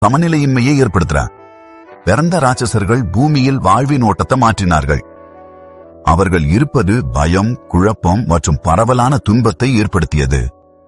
சமநிலையின்மையை ஏற்படுத்துறார் பிறந்த ராட்சசர்கள் பூமியில் வாழ்வின் ஓட்டத்தை மாற்றினார்கள் அவர்கள் இருப்பது பயம் குழப்பம் மற்றும் பரவலான துன்பத்தை ஏற்படுத்தியது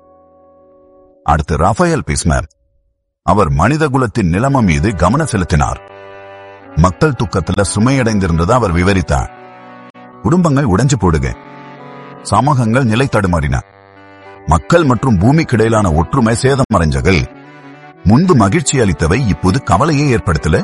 அடுத்து ரஃபேல் பிஸ்மர் அவர் மனித குலத்தின் நிலைமை மீது கவனம் செலுத்தினார் மக்கள் துக்கத்துல சுமையடைந்திருந்ததை அவர் விவரித்தார் குடும்பங்கள் உடைஞ்சு போடுக சமூகங்கள் நிலை தடுமாறின மக்கள் மற்றும் பூமிக்கிடையிலான ஒற்றுமை சேதமடைஞ்சகள் முன்பு மகிழ்ச்சி அளித்தவை இப்போது கவலையை ஏற்படுத்தல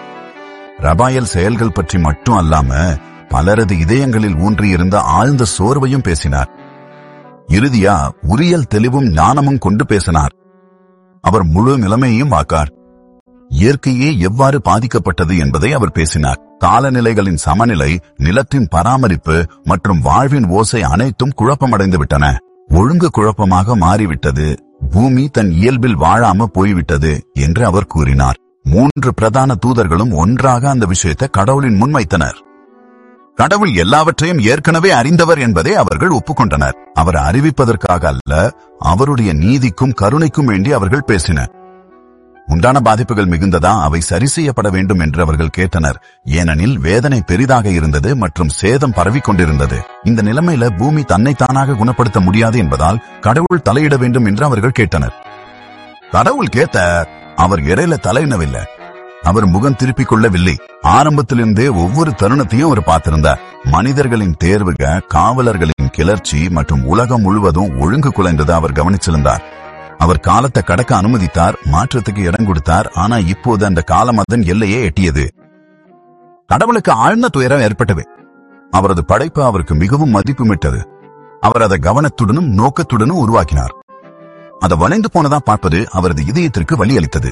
ரபாயல் செயல்கள் பற்றி மட்டும் அல்லாம பலரது இதயங்களில் ஊன்றியிருந்த ஆழ்ந்த சோர்வையும் பேசினார் இறுதியா உரியல் தெளிவும் ஞானமும் கொண்டு பேசினார் அவர் முழு நிலைமையையும் வாக்கார் இயற்கையே எவ்வாறு பாதிக்கப்பட்டது என்பதை அவர் பேசினார் காலநிலைகளின் சமநிலை நிலத்தின் பராமரிப்பு மற்றும் வாழ்வின் ஓசை அனைத்தும் குழப்பமடைந்து விட்டன ஒழுங்கு குழப்பமாக மாறிவிட்டது பூமி தன் இயல்பில் வாழாம போய்விட்டது என்று அவர் கூறினார் மூன்று பிரதான தூதர்களும் ஒன்றாக அந்த விஷயத்தை கடவுளின் முன் வைத்தனர் கடவுள் எல்லாவற்றையும் ஏற்கனவே அறிந்தவர் என்பதை அவர்கள் ஒப்புக்கொண்டனர் அவர் அறிவிப்பதற்காக அல்ல அவருடைய நீதிக்கும் கருணைக்கும் வேண்டி அவர்கள் பேசினர் உண்டான பாதிப்புகள் மிகுந்ததா அவை சரி செய்யப்பட வேண்டும் என்று அவர்கள் கேட்டனர் ஏனெனில் வேதனை பெரிதாக இருந்தது மற்றும் சேதம் பரவிக் கொண்டிருந்தது இந்த நிலைமையில பூமி தன்னை தானாக குணப்படுத்த முடியாது என்பதால் கடவுள் தலையிட வேண்டும் என்று அவர்கள் கேட்டனர் கடவுள் கேட்ட அவர் இடையில தலையிடவில்லை அவர் முகம் திருப்பிக் கொள்ளவில்லை ஆரம்பத்திலிருந்தே ஒவ்வொரு தருணத்தையும் அவர் பார்த்திருந்தார் மனிதர்களின் தேர்வுக காவலர்களின் கிளர்ச்சி மற்றும் உலகம் முழுவதும் ஒழுங்கு குலைந்ததை அவர் கவனிச்சிருந்தார் அவர் காலத்தை கடக்க அனுமதித்தார் மாற்றத்துக்கு இடம் கொடுத்தார் ஆனா இப்போது அந்த காலம் அதன் எல்லையே எட்டியது கடவுளுக்கு ஆழ்ந்த துயரம் ஏற்பட்டது அவரது படைப்பு அவருக்கு மிகவும் மதிப்புமிட்டது அவர் அதை கவனத்துடனும் நோக்கத்துடனும் உருவாக்கினார் அதை வளைந்து போனதா பார்ப்பது அவரது இதயத்திற்கு வழி அளித்தது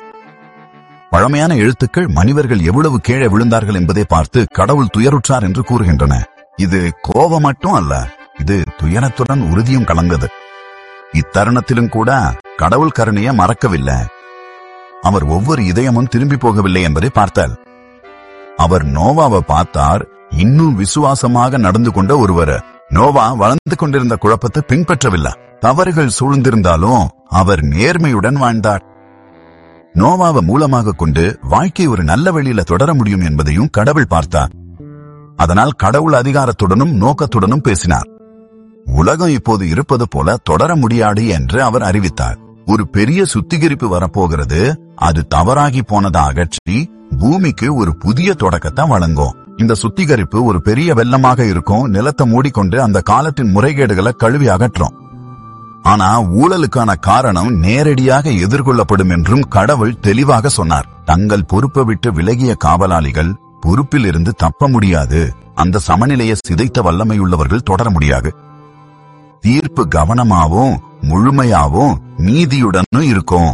பழமையான எழுத்துக்கள் மனிதர்கள் எவ்வளவு கீழே விழுந்தார்கள் என்பதை பார்த்து கடவுள் துயருற்றார் என்று கூறுகின்றன இது கோபம் மட்டும் அல்ல இது துயரத்துடன் உறுதியும் கலந்தது இத்தருணத்திலும் கூட கடவுள் கருணையை மறக்கவில்லை அவர் ஒவ்வொரு இதயமும் திரும்பி போகவில்லை என்பதை பார்த்தால் அவர் நோவாவை பார்த்தார் இன்னும் விசுவாசமாக நடந்து கொண்ட ஒருவர் நோவா வளர்ந்து கொண்டிருந்த குழப்பத்தை பின்பற்றவில்லை தவறுகள் சூழ்ந்திருந்தாலும் அவர் நேர்மையுடன் வாழ்ந்தார் நோவாவை மூலமாக கொண்டு வாழ்க்கை ஒரு நல்ல வழியில தொடர முடியும் என்பதையும் கடவுள் பார்த்தார் அதனால் கடவுள் அதிகாரத்துடனும் நோக்கத்துடனும் பேசினார் உலகம் இப்போது இருப்பது போல தொடர முடியாது என்று அவர் அறிவித்தார் ஒரு பெரிய சுத்திகரிப்பு வரப்போகிறது அது தவறாகி போனதை அகற்றி பூமிக்கு ஒரு புதிய தொடக்கத்தை வழங்கும் இந்த சுத்திகரிப்பு ஒரு பெரிய வெள்ளமாக இருக்கும் நிலத்தை மூடிக்கொண்டு அந்த காலத்தின் முறைகேடுகளை கழுவி அகற்றும் ஆனா ஊழலுக்கான காரணம் நேரடியாக எதிர்கொள்ளப்படும் என்றும் கடவுள் தெளிவாக சொன்னார் தங்கள் பொறுப்பை விட்டு விலகிய காவலாளிகள் பொறுப்பில் இருந்து தப்ப முடியாது அந்த சமநிலையை சிதைத்த வல்லமையுள்ளவர்கள் தொடர முடியாது தீர்ப்பு கவனமாவும் முழுமையாவும் நீதியுடனும் இருக்கும்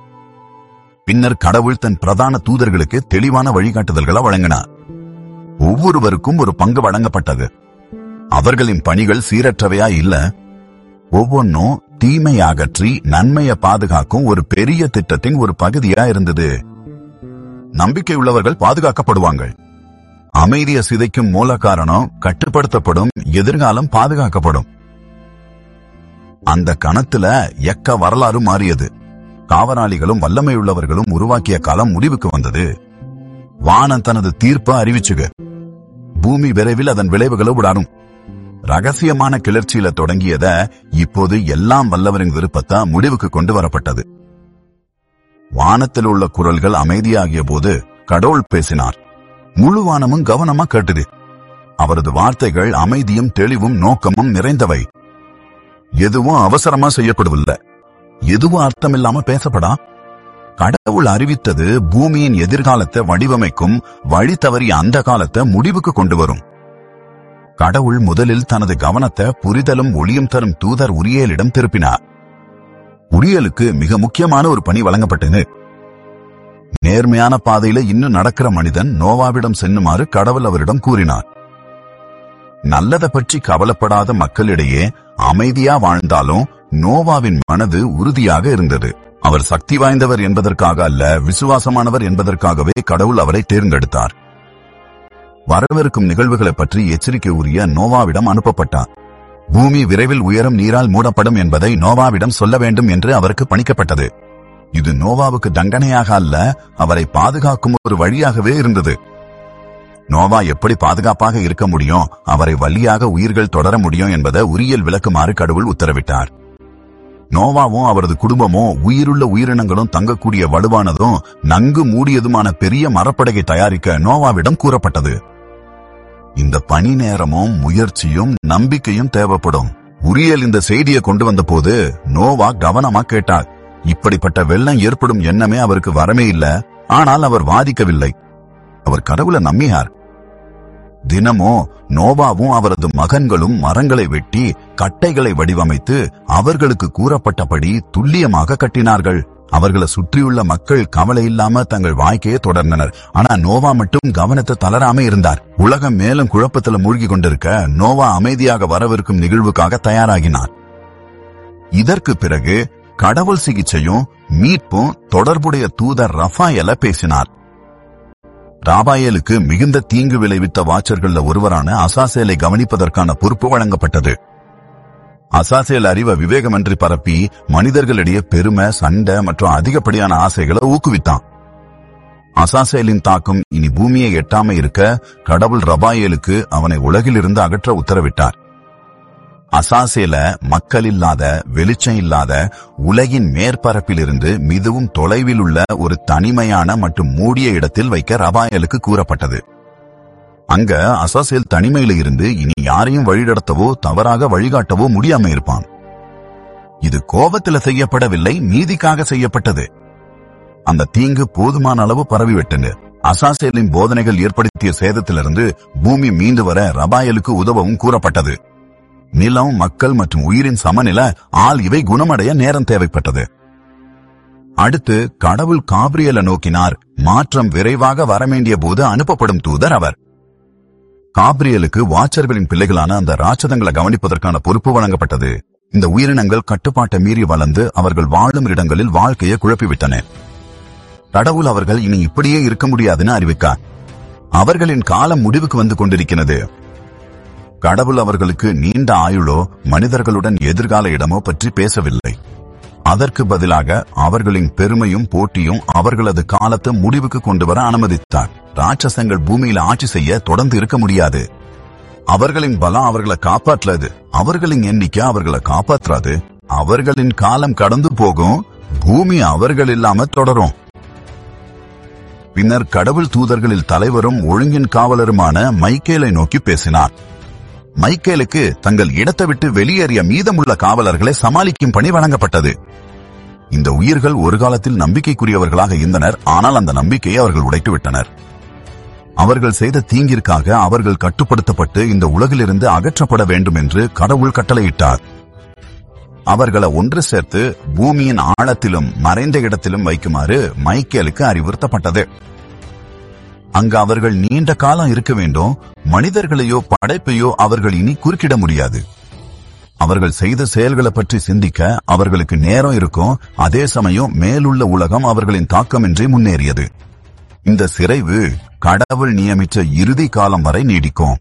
பின்னர் கடவுள் தன் பிரதான தூதர்களுக்கு தெளிவான வழிகாட்டுதல்களை வழங்கினார் ஒவ்வொருவருக்கும் ஒரு பங்கு வழங்கப்பட்டது அவர்களின் பணிகள் சீரற்றவையா இல்ல ஒவ்வொன்னும் தீமை அகற்றி நன்மையை பாதுகாக்கும் ஒரு பெரிய திட்டத்தின் ஒரு பகுதியா இருந்தது நம்பிக்கை உள்ளவர்கள் பாதுகாக்கப்படுவாங்க அமைதிய சிதைக்கும் மூல காரணம் கட்டுப்படுத்தப்படும் எதிர்காலம் பாதுகாக்கப்படும் அந்த கணத்துல எக்க வரலாறு மாறியது காவலாளிகளும் வல்லமையுள்ளவர்களும் உருவாக்கிய காலம் முடிவுக்கு வந்தது வானம் தனது தீர்ப்பை அறிவிச்சுக பூமி விரைவில் அதன் விளைவுகளை விடாரும் ரகசியமான கிளர்ச்சியில தொடங்கியத இப்போது எல்லாம் வல்லவரின் விருப்பத்தா முடிவுக்கு கொண்டு வரப்பட்டது வானத்தில் உள்ள குரல்கள் அமைதியாகிய போது கடவுள் பேசினார் முழு வானமும் கவனமா கேட்டது அவரது வார்த்தைகள் அமைதியும் தெளிவும் நோக்கமும் நிறைந்தவை எதுவும் அவசரமா செய்யப்படவில்லை எதுவும் அர்த்தமில்லாம பேசப்படா கடவுள் அறிவித்தது பூமியின் எதிர்காலத்தை வடிவமைக்கும் வழி தவறிய அந்த காலத்தை முடிவுக்கு கொண்டு வரும் கடவுள் முதலில் தனது கவனத்தை புரிதலும் ஒளியும் தரும் தூதர் உரியலிடம் திருப்பினார் உரியலுக்கு மிக முக்கியமான ஒரு பணி வழங்கப்பட்டது நேர்மையான பாதையில இன்னும் நடக்கிற மனிதன் நோவாவிடம் சென்னுமாறு கடவுள் அவரிடம் கூறினார் நல்லதை பற்றி கவலைப்படாத மக்களிடையே அமைதியா வாழ்ந்தாலும் நோவாவின் மனது உறுதியாக இருந்தது அவர் சக்தி வாய்ந்தவர் என்பதற்காக அல்ல விசுவாசமானவர் என்பதற்காகவே கடவுள் அவரை தேர்ந்தெடுத்தார் வரவிருக்கும் நிகழ்வுகளை பற்றி எச்சரிக்கை உரிய நோவாவிடம் அனுப்பப்பட்டார் பூமி விரைவில் உயரும் நீரால் மூடப்படும் என்பதை நோவாவிடம் சொல்ல வேண்டும் என்று அவருக்கு பணிக்கப்பட்டது இது நோவாவுக்கு தண்டனையாக அல்ல அவரை பாதுகாக்கும் ஒரு வழியாகவே இருந்தது நோவா எப்படி பாதுகாப்பாக இருக்க முடியும் அவரை வழியாக உயிர்கள் தொடர முடியும் என்பதை உரியல் விளக்குமாறு கடவுள் உத்தரவிட்டார் நோவாவும் அவரது குடும்பமும் உயிருள்ள உயிரினங்களும் தங்கக்கூடிய வலுவானதும் நன்கு மூடியதுமான பெரிய மரப்படகை தயாரிக்க நோவாவிடம் கூறப்பட்டது இந்த பணி நேரமும் முயற்சியும் நம்பிக்கையும் தேவைப்படும் உரியல் இந்த செய்தியை கொண்டு வந்தபோது நோவா கவனமா கேட்டார் இப்படிப்பட்ட வெள்ளம் ஏற்படும் எண்ணமே அவருக்கு வரமே இல்ல ஆனால் அவர் வாதிக்கவில்லை அவர் கடவுளை நம்பினார் தினமோ நோவாவும் அவரது மகன்களும் மரங்களை வெட்டி கட்டைகளை வடிவமைத்து அவர்களுக்கு கூறப்பட்டபடி துல்லியமாக கட்டினார்கள் அவர்களை சுற்றியுள்ள மக்கள் கவலை இல்லாம தங்கள் வாழ்க்கையை தொடர்ந்தனர் ஆனா நோவா மட்டும் கவனத்தை தளராம இருந்தார் உலகம் மேலும் குழப்பத்துல மூழ்கி கொண்டிருக்க நோவா அமைதியாக வரவிருக்கும் நிகழ்வுக்காக தயாராகினார் இதற்கு பிறகு கடவுள் சிகிச்சையும் மீட்பும் தொடர்புடைய தூதர் ரஃபாயல பேசினார் ராபாயலுக்கு மிகுந்த தீங்கு விளைவித்த வாச்சர்கள்ல ஒருவரான அசாசேலை கவனிப்பதற்கான பொறுப்பு வழங்கப்பட்டது அசாசேல் அறிவ விவேகமன்றி பரப்பி மனிதர்களிடையே பெருமை சண்டை மற்றும் அதிகப்படியான ஆசைகளை ஊக்குவித்தான் அசாசேலின் தாக்கம் இனி பூமியை எட்டாம இருக்க கடவுள் ரபாயேலுக்கு அவனை உலகிலிருந்து அகற்ற உத்தரவிட்டார் அசாசேல மக்கள் இல்லாத வெளிச்சம் இல்லாத உலகின் மேற்பரப்பிலிருந்து மிகவும் தொலைவில் உள்ள ஒரு தனிமையான மற்றும் மூடிய இடத்தில் வைக்க ரபாயலுக்கு கூறப்பட்டது அங்க அசாசேல் தனிமையில இருந்து இனி யாரையும் வழிநடத்தவோ தவறாக வழிகாட்டவோ முடியாம இருப்பான் இது கோபத்துல செய்யப்படவில்லை நீதிக்காக செய்யப்பட்டது அந்த தீங்கு போதுமான அளவு பரவிவிட்டது அசாசேலின் போதனைகள் ஏற்படுத்திய சேதத்திலிருந்து பூமி மீண்டு வர ரபாயலுக்கு உதவவும் கூறப்பட்டது நிலம் மக்கள் மற்றும் உயிரின் சமநில ஆள் இவை குணமடைய நேரம் தேவைப்பட்டது அடுத்து கடவுள் காபிரியல நோக்கினார் மாற்றம் விரைவாக வரவேண்டிய போது அனுப்பப்படும் தூதர் அவர் காபிரியலுக்கு வாச்சர்களின் பிள்ளைகளான அந்த ராட்சதங்களை கவனிப்பதற்கான பொறுப்பு வழங்கப்பட்டது இந்த உயிரினங்கள் கட்டுப்பாட்டை மீறி வளர்ந்து அவர்கள் வாழும் இடங்களில் வாழ்க்கையை குழப்பிவிட்டன கடவுள் அவர்கள் இனி இப்படியே இருக்க முடியாதுன்னு அறிவிக்கார் அவர்களின் காலம் முடிவுக்கு வந்து கொண்டிருக்கிறது கடவுள் அவர்களுக்கு நீண்ட ஆயுளோ மனிதர்களுடன் எதிர்கால இடமோ பற்றி பேசவில்லை அதற்கு பதிலாக அவர்களின் பெருமையும் போட்டியும் அவர்களது காலத்தை முடிவுக்கு கொண்டு வர அனுமதித்தார் ராட்சசங்கள் பூமியில ஆட்சி செய்ய தொடர்ந்து இருக்க முடியாது அவர்களின் பலம் அவர்களை காப்பாற்றாது அவர்களின் எண்ணிக்கை அவர்களை காப்பாற்றாது அவர்களின் காலம் கடந்து போகும் பூமி அவர்கள் இல்லாம தொடரும் பின்னர் கடவுள் தூதர்களில் தலைவரும் ஒழுங்கின் காவலருமான மைக்கேலை நோக்கி பேசினார் மைக்கேலுக்கு தங்கள் இடத்தை விட்டு வெளியேறிய மீதமுள்ள காவலர்களை சமாளிக்கும் பணி வழங்கப்பட்டது இந்த உயிர்கள் ஒரு காலத்தில் நம்பிக்கைக்குரியவர்களாக இருந்தனர் ஆனால் அந்த நம்பிக்கையை அவர்கள் உடைத்து விட்டனர் அவர்கள் செய்த தீங்கிற்காக அவர்கள் கட்டுப்படுத்தப்பட்டு இந்த உலகிலிருந்து அகற்றப்பட வேண்டும் என்று கடவுள் கட்டளையிட்டார் அவர்களை ஒன்று சேர்த்து பூமியின் ஆழத்திலும் மறைந்த இடத்திலும் வைக்குமாறு மைக்கேலுக்கு அறிவுறுத்தப்பட்டது அங்கு அவர்கள் நீண்ட காலம் இருக்க வேண்டும் மனிதர்களையோ படைப்பையோ அவர்கள் இனி குறுக்கிட முடியாது அவர்கள் செய்த செயல்களை பற்றி சிந்திக்க அவர்களுக்கு நேரம் இருக்கும் அதே சமயம் மேலுள்ள உலகம் அவர்களின் தாக்கமின்றி முன்னேறியது இந்த சிறைவு கடவுள் நியமித்த இறுதி காலம் வரை நீடிக்கும்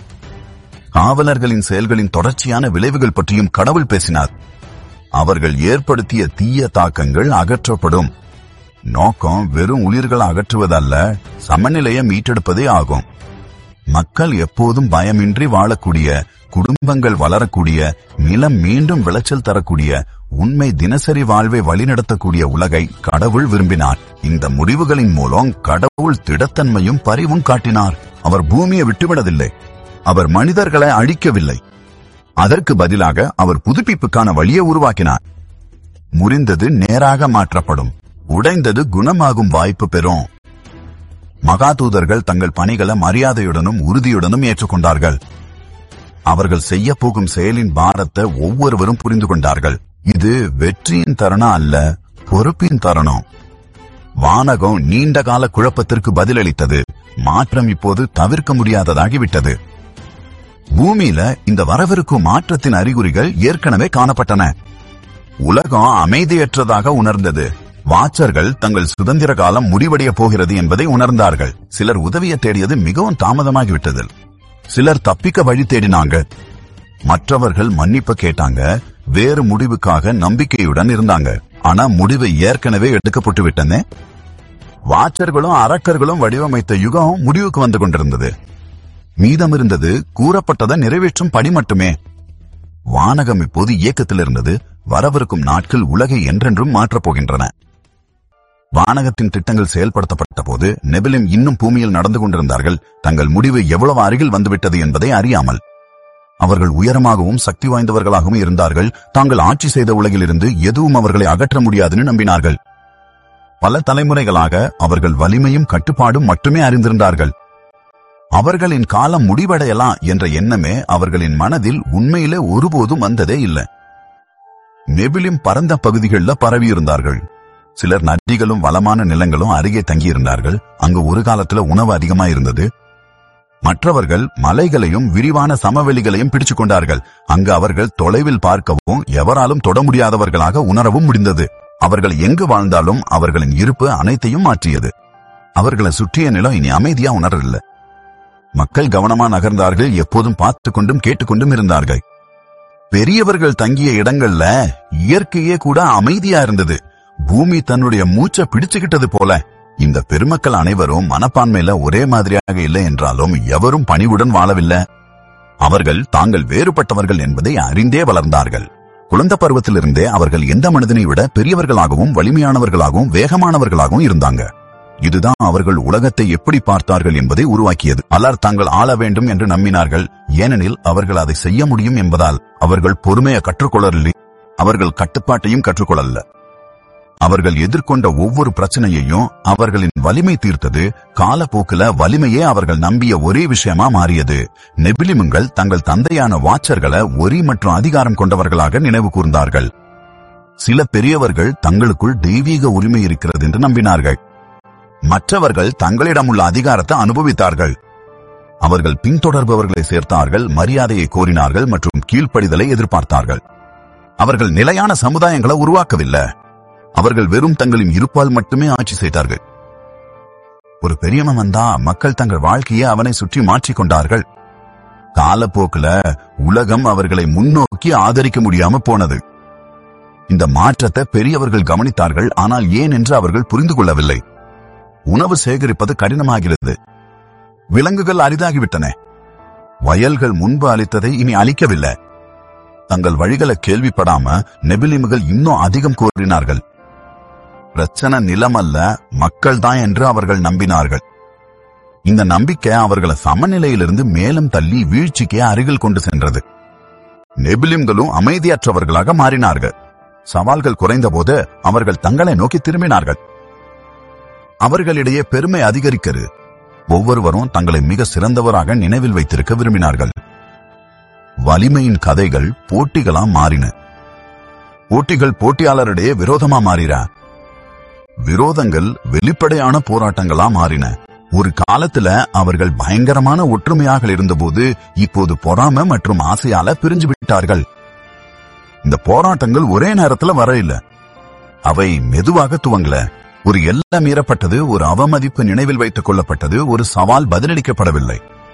காவலர்களின் செயல்களின் தொடர்ச்சியான விளைவுகள் பற்றியும் கடவுள் பேசினார் அவர்கள் ஏற்படுத்திய தீய தாக்கங்கள் அகற்றப்படும் நோக்கம் வெறும் உயிர்களை அகற்றுவதல்ல சமநிலையை மீட்டெடுப்பதே ஆகும் மக்கள் எப்போதும் பயமின்றி வாழக்கூடிய குடும்பங்கள் வளரக்கூடிய நிலம் மீண்டும் விளைச்சல் தரக்கூடிய உண்மை தினசரி வாழ்வை வழிநடத்தக்கூடிய உலகை கடவுள் விரும்பினார் இந்த முடிவுகளின் மூலம் கடவுள் திடத்தன்மையும் பரிவும் காட்டினார் அவர் பூமியை விட்டுவிடவில்லை அவர் மனிதர்களை அழிக்கவில்லை அதற்கு பதிலாக அவர் புதுப்பிப்புக்கான வழியை உருவாக்கினார் முறிந்தது நேராக மாற்றப்படும் உடைந்தது குணமாகும் வாய்ப்பு பெறும் மகாதூதர்கள் தங்கள் பணிகளை மரியாதையுடனும் உறுதியுடனும் ஏற்றுக்கொண்டார்கள் அவர்கள் செய்ய போகும் செயலின் பாரத்தை ஒவ்வொருவரும் புரிந்து கொண்டார்கள் இது வெற்றியின் தருணம் அல்ல பொறுப்பின் தருணம் வானகம் நீண்ட கால குழப்பத்திற்கு பதிலளித்தது மாற்றம் இப்போது தவிர்க்க முடியாததாகிவிட்டது பூமியில இந்த வரவிருக்கும் மாற்றத்தின் அறிகுறிகள் ஏற்கனவே காணப்பட்டன உலகம் அமைதியற்றதாக உணர்ந்தது வாச்சர்கள் தங்கள் சுதந்திர காலம் முடிவடைய போகிறது என்பதை உணர்ந்தார்கள் சிலர் உதவியை தேடியது மிகவும் தாமதமாகிவிட்டது சிலர் தப்பிக்க வழி தேடினாங்க மற்றவர்கள் மன்னிப்பு கேட்டாங்க வேறு முடிவுக்காக நம்பிக்கையுடன் இருந்தாங்க ஆனா முடிவு ஏற்கனவே எடுக்கப்பட்டு விட்டனே வாச்சர்களும் அரக்கர்களும் வடிவமைத்த யுகம் முடிவுக்கு வந்து கொண்டிருந்தது மீதம் இருந்தது கூறப்பட்டதை நிறைவேற்றும் படி மட்டுமே வானகம் இப்போது இயக்கத்தில் இருந்தது வரவிருக்கும் நாட்கள் உலகை என்றென்றும் மாற்றப் போகின்றன வானகத்தின் திட்டங்கள் செயல்படுத்தப்பட்ட போது நெபிலிம் இன்னும் பூமியில் நடந்து கொண்டிருந்தார்கள் தங்கள் முடிவு எவ்வளவு அருகில் வந்துவிட்டது என்பதை அறியாமல் அவர்கள் உயரமாகவும் சக்தி வாய்ந்தவர்களாகவும் இருந்தார்கள் தாங்கள் ஆட்சி செய்த உலகிலிருந்து எதுவும் அவர்களை அகற்ற முடியாதுன்னு நம்பினார்கள் பல தலைமுறைகளாக அவர்கள் வலிமையும் கட்டுப்பாடும் மட்டுமே அறிந்திருந்தார்கள் அவர்களின் காலம் முடிவடையலாம் என்ற எண்ணமே அவர்களின் மனதில் உண்மையிலே ஒருபோதும் வந்ததே இல்லை நெபிலிம் பரந்த பகுதிகளில் பரவியிருந்தார்கள் சிலர் நதிகளும் வளமான நிலங்களும் அருகே தங்கியிருந்தார்கள் அங்கு ஒரு காலத்துல உணவு அதிகமா இருந்தது மற்றவர்கள் மலைகளையும் விரிவான சமவெளிகளையும் பிடிச்சுக் கொண்டார்கள் அங்கு அவர்கள் தொலைவில் பார்க்கவும் எவராலும் தொட முடியாதவர்களாக உணரவும் முடிந்தது அவர்கள் எங்கு வாழ்ந்தாலும் அவர்களின் இருப்பு அனைத்தையும் மாற்றியது அவர்களை சுற்றிய நிலம் இனி அமைதியா உணரவில்லை மக்கள் கவனமா நகர்ந்தார்கள் எப்போதும் பார்த்து கொண்டும் கேட்டுக்கொண்டும் இருந்தார்கள் பெரியவர்கள் தங்கிய இடங்கள்ல இயற்கையே கூட அமைதியா இருந்தது பூமி தன்னுடைய மூச்சை பிடிச்சுக்கிட்டது போல இந்த பெருமக்கள் அனைவரும் மனப்பான்மையில ஒரே மாதிரியாக இல்லை என்றாலும் எவரும் பணிவுடன் வாழவில்லை அவர்கள் தாங்கள் வேறுபட்டவர்கள் என்பதை அறிந்தே வளர்ந்தார்கள் குழந்தை பருவத்திலிருந்தே அவர்கள் எந்த மனிதனை விட பெரியவர்களாகவும் வலிமையானவர்களாகவும் வேகமானவர்களாகவும் இருந்தாங்க இதுதான் அவர்கள் உலகத்தை எப்படி பார்த்தார்கள் என்பதை உருவாக்கியது பலர் தாங்கள் ஆள வேண்டும் என்று நம்பினார்கள் ஏனெனில் அவர்கள் அதை செய்ய முடியும் என்பதால் அவர்கள் பொறுமையை கற்றுக்கொள்ளவில்லை அவர்கள் கட்டுப்பாட்டையும் கற்றுக்கொள்ளல அவர்கள் எதிர்கொண்ட ஒவ்வொரு பிரச்சனையையும் அவர்களின் வலிமை தீர்த்தது காலப்போக்கில வலிமையே அவர்கள் நம்பிய ஒரே விஷயமா மாறியது நெபிலிமுங்கள் தங்கள் தந்தையான வாச்சர்களை ஒரி மற்றும் அதிகாரம் கொண்டவர்களாக நினைவு கூர்ந்தார்கள் சில பெரியவர்கள் தங்களுக்குள் தெய்வீக உரிமை இருக்கிறது என்று நம்பினார்கள் மற்றவர்கள் தங்களிடம் உள்ள அதிகாரத்தை அனுபவித்தார்கள் அவர்கள் பின்தொடர்பவர்களை சேர்த்தார்கள் மரியாதையை கோரினார்கள் மற்றும் கீழ்ப்படிதலை எதிர்பார்த்தார்கள் அவர்கள் நிலையான சமுதாயங்களை உருவாக்கவில்லை அவர்கள் வெறும் தங்களின் இருப்பால் மட்டுமே ஆட்சி செய்தார்கள் ஒரு பெரியவன் வந்தா மக்கள் தங்கள் வாழ்க்கையை அவனை சுற்றி மாற்றிக் கொண்டார்கள் காலப்போக்குல உலகம் அவர்களை முன்னோக்கி ஆதரிக்க முடியாம போனது இந்த மாற்றத்தை பெரியவர்கள் கவனித்தார்கள் ஆனால் ஏன் என்று அவர்கள் புரிந்து கொள்ளவில்லை உணவு சேகரிப்பது கடினமாகிறது விலங்குகள் அரிதாகிவிட்டன வயல்கள் முன்பு அளித்ததை இனி அளிக்கவில்லை தங்கள் வழிகளை கேள்விப்படாம நெபிலிமுகள் இன்னும் அதிகம் கோரினார்கள் பிரச்சனை நிலம் அல்ல மக்கள் தான் என்று அவர்கள் நம்பினார்கள் இந்த நம்பிக்கை அவர்களை சமநிலையிலிருந்து மேலும் தள்ளி வீழ்ச்சிக்கு அருகில் கொண்டு சென்றது நெபிலிம்களும் அமைதியற்றவர்களாக மாறினார்கள் சவால்கள் குறைந்தபோது அவர்கள் தங்களை நோக்கி திரும்பினார்கள் அவர்களிடையே பெருமை அதிகரிக்கிறது ஒவ்வொருவரும் தங்களை மிக சிறந்தவராக நினைவில் வைத்திருக்க விரும்பினார்கள் வலிமையின் கதைகள் போட்டிகளா மாறின போட்டிகள் போட்டியாளரிடையே விரோதமா மாறின விரோதங்கள் வெளிப்படையான போராட்டங்களா மாறின ஒரு காலத்துல அவர்கள் பயங்கரமான ஒற்றுமையாக இருந்தபோது இப்போது பொறாம மற்றும் ஆசையால பிரிஞ்சு விட்டார்கள் இந்த போராட்டங்கள் ஒரே நேரத்துல வர இல்ல அவை மெதுவாக துவங்கல ஒரு எல்லை மீறப்பட்டது ஒரு அவமதிப்பு நினைவில் வைத்துக் கொள்ளப்பட்டது ஒரு சவால் பதிலளிக்கப்படவில்லை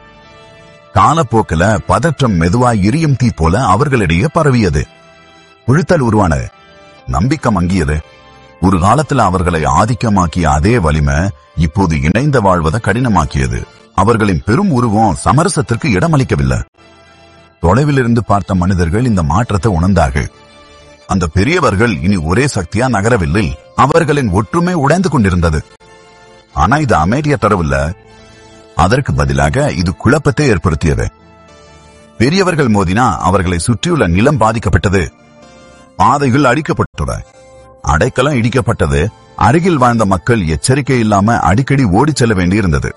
காலப்போக்கில பதற்றம் மெதுவாய் எரியும் தீ போல அவர்களிடையே பரவியது புழுத்தல் உருவானது நம்பிக்கை மங்கியது ஒரு காலத்துல அவர்களை ஆதிக்கமாக்கிய அதே வலிமை இப்போது இணைந்த வாழ்வதை கடினமாக்கியது அவர்களின் பெரும் உருவம் சமரசத்திற்கு இடமளிக்கவில்லை தொலைவிலிருந்து பார்த்த மனிதர்கள் இந்த மாற்றத்தை உணர்ந்தார்கள் அந்த பெரியவர்கள் இனி ஒரே சக்தியா நகரவில்லை அவர்களின் ஒற்றுமை உடைந்து கொண்டிருந்தது ஆனா இது அமைதிய தரவில்ல அதற்கு பதிலாக இது குழப்பத்தை ஏற்படுத்தியது பெரியவர்கள் மோதினா அவர்களை சுற்றியுள்ள நிலம் பாதிக்கப்பட்டது பாதைகள் அடிக்கப்பட்டன அடைக்கலம் இடிக்கப்பட்டது அருகில் வாழ்ந்த மக்கள் எச்சரிக்கை இல்லாம அடிக்கடி ஓடிச் செல்ல வேண்டியிருந்தது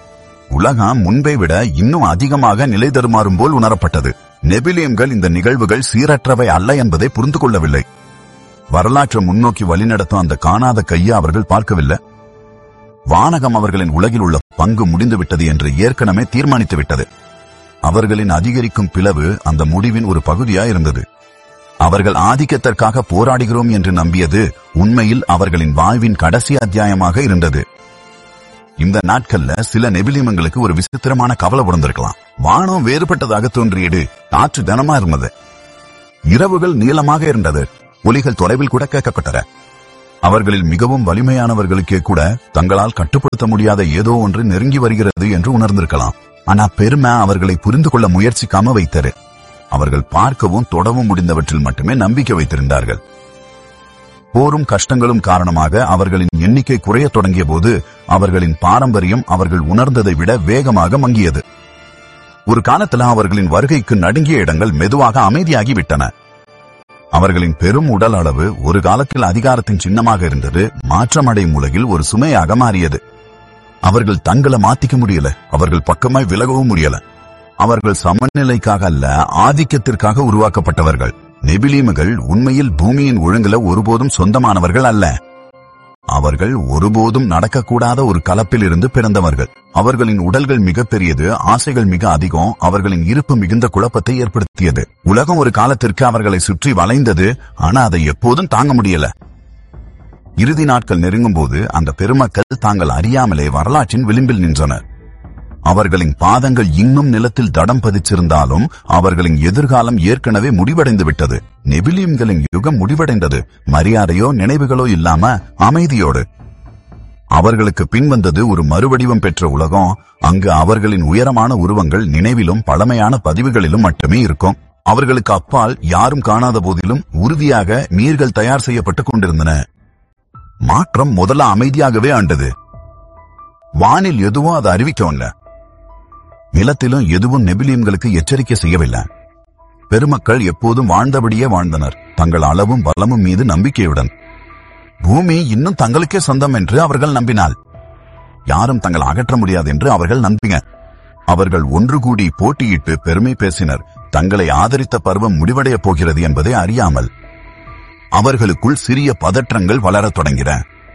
உலகம் முன்பை விட இன்னும் அதிகமாக நிலை தருமாறும் போல் உணரப்பட்டது நெபிலியம்கள் இந்த நிகழ்வுகள் சீரற்றவை அல்ல என்பதை புரிந்து கொள்ளவில்லை வரலாற்றை முன்னோக்கி வழிநடத்தும் அந்த காணாத கையை அவர்கள் பார்க்கவில்லை வானகம் அவர்களின் உலகில் உள்ள பங்கு முடிந்துவிட்டது என்று ஏற்கனவே தீர்மானித்து விட்டது அவர்களின் அதிகரிக்கும் பிளவு அந்த முடிவின் ஒரு பகுதியா இருந்தது அவர்கள் ஆதிக்கத்திற்காக போராடுகிறோம் என்று நம்பியது உண்மையில் அவர்களின் வாழ்வின் கடைசி அத்தியாயமாக இருந்தது இந்த நாட்கள்ல சில நெபிலிமங்களுக்கு ஒரு விசித்திரமான கவலை உணர்ந்திருக்கலாம் வானம் வேறுபட்டதாக தோன்றியது காற்று கனமா இருந்தது இரவுகள் நீளமாக இருந்தது ஒலிகள் தொலைவில் கூட கேட்கப்பட்டன அவர்களில் மிகவும் வலிமையானவர்களுக்கே கூட தங்களால் கட்டுப்படுத்த முடியாத ஏதோ ஒன்று நெருங்கி வருகிறது என்று உணர்ந்திருக்கலாம் ஆனா பெருமை அவர்களை புரிந்து கொள்ள முயற்சிக்காம வைத்தது அவர்கள் பார்க்கவும் தொடவும் முடிந்தவற்றில் மட்டுமே நம்பிக்கை வைத்திருந்தார்கள் போரும் கஷ்டங்களும் காரணமாக அவர்களின் எண்ணிக்கை குறையத் தொடங்கிய போது அவர்களின் பாரம்பரியம் அவர்கள் உணர்ந்ததை விட வேகமாக மங்கியது ஒரு காலத்துல அவர்களின் வருகைக்கு நடுங்கிய இடங்கள் மெதுவாக அமைதியாகி விட்டன அவர்களின் பெரும் உடல் அளவு ஒரு காலத்தில் அதிகாரத்தின் சின்னமாக இருந்தது மாற்றமடையும் உலகில் ஒரு சுமையாக மாறியது அவர்கள் தங்களை மாத்திக்க முடியல அவர்கள் பக்கமாய் விலகவும் முடியல அவர்கள் சமநிலைக்காக அல்ல ஆதிக்கத்திற்காக உருவாக்கப்பட்டவர்கள் நெபிலீமுகள் உண்மையில் பூமியின் ஒழுங்குல ஒருபோதும் சொந்தமானவர்கள் அல்ல அவர்கள் ஒருபோதும் நடக்கக்கூடாத ஒரு கலப்பில் இருந்து பிறந்தவர்கள் அவர்களின் உடல்கள் மிக பெரியது ஆசைகள் மிக அதிகம் அவர்களின் இருப்பு மிகுந்த குழப்பத்தை ஏற்படுத்தியது உலகம் ஒரு காலத்திற்கு அவர்களை சுற்றி வளைந்தது ஆனா அதை எப்போதும் தாங்க முடியல இறுதி நாட்கள் நெருங்கும் போது அந்த பெருமக்கள் தாங்கள் அறியாமலே வரலாற்றின் விளிம்பில் நின்றனர் அவர்களின் பாதங்கள் இன்னும் நிலத்தில் தடம் பதிச்சிருந்தாலும் அவர்களின் எதிர்காலம் ஏற்கனவே முடிவடைந்து விட்டது நெபிலியம்களின் யுகம் முடிவடைந்தது மரியாதையோ நினைவுகளோ இல்லாம அமைதியோடு அவர்களுக்கு பின்வந்தது ஒரு மறுவடிவம் பெற்ற உலகம் அங்கு அவர்களின் உயரமான உருவங்கள் நினைவிலும் பழமையான பதிவுகளிலும் மட்டுமே இருக்கும் அவர்களுக்கு அப்பால் யாரும் காணாத போதிலும் உறுதியாக நீர்கள் தயார் செய்யப்பட்டுக் கொண்டிருந்தன மாற்றம் முதல்ல அமைதியாகவே ஆண்டது வானில் எதுவும் அதை அறிவிக்கவில்லை நிலத்திலும் எதுவும் நெபிலியம்களுக்கு எச்சரிக்கை செய்யவில்லை பெருமக்கள் எப்போதும் வாழ்ந்தபடியே வாழ்ந்தனர் தங்கள் அளவும் பலமும் மீது நம்பிக்கையுடன் பூமி இன்னும் தங்களுக்கே சொந்தம் என்று அவர்கள் நம்பினால் யாரும் தங்கள் அகற்ற முடியாது என்று அவர்கள் நம்பின அவர்கள் ஒன்று கூடி போட்டியிட்டு பெருமை பேசினர் தங்களை ஆதரித்த பருவம் முடிவடையப் போகிறது என்பதை அறியாமல் அவர்களுக்குள் சிறிய பதற்றங்கள் வளரத் தொடங்கின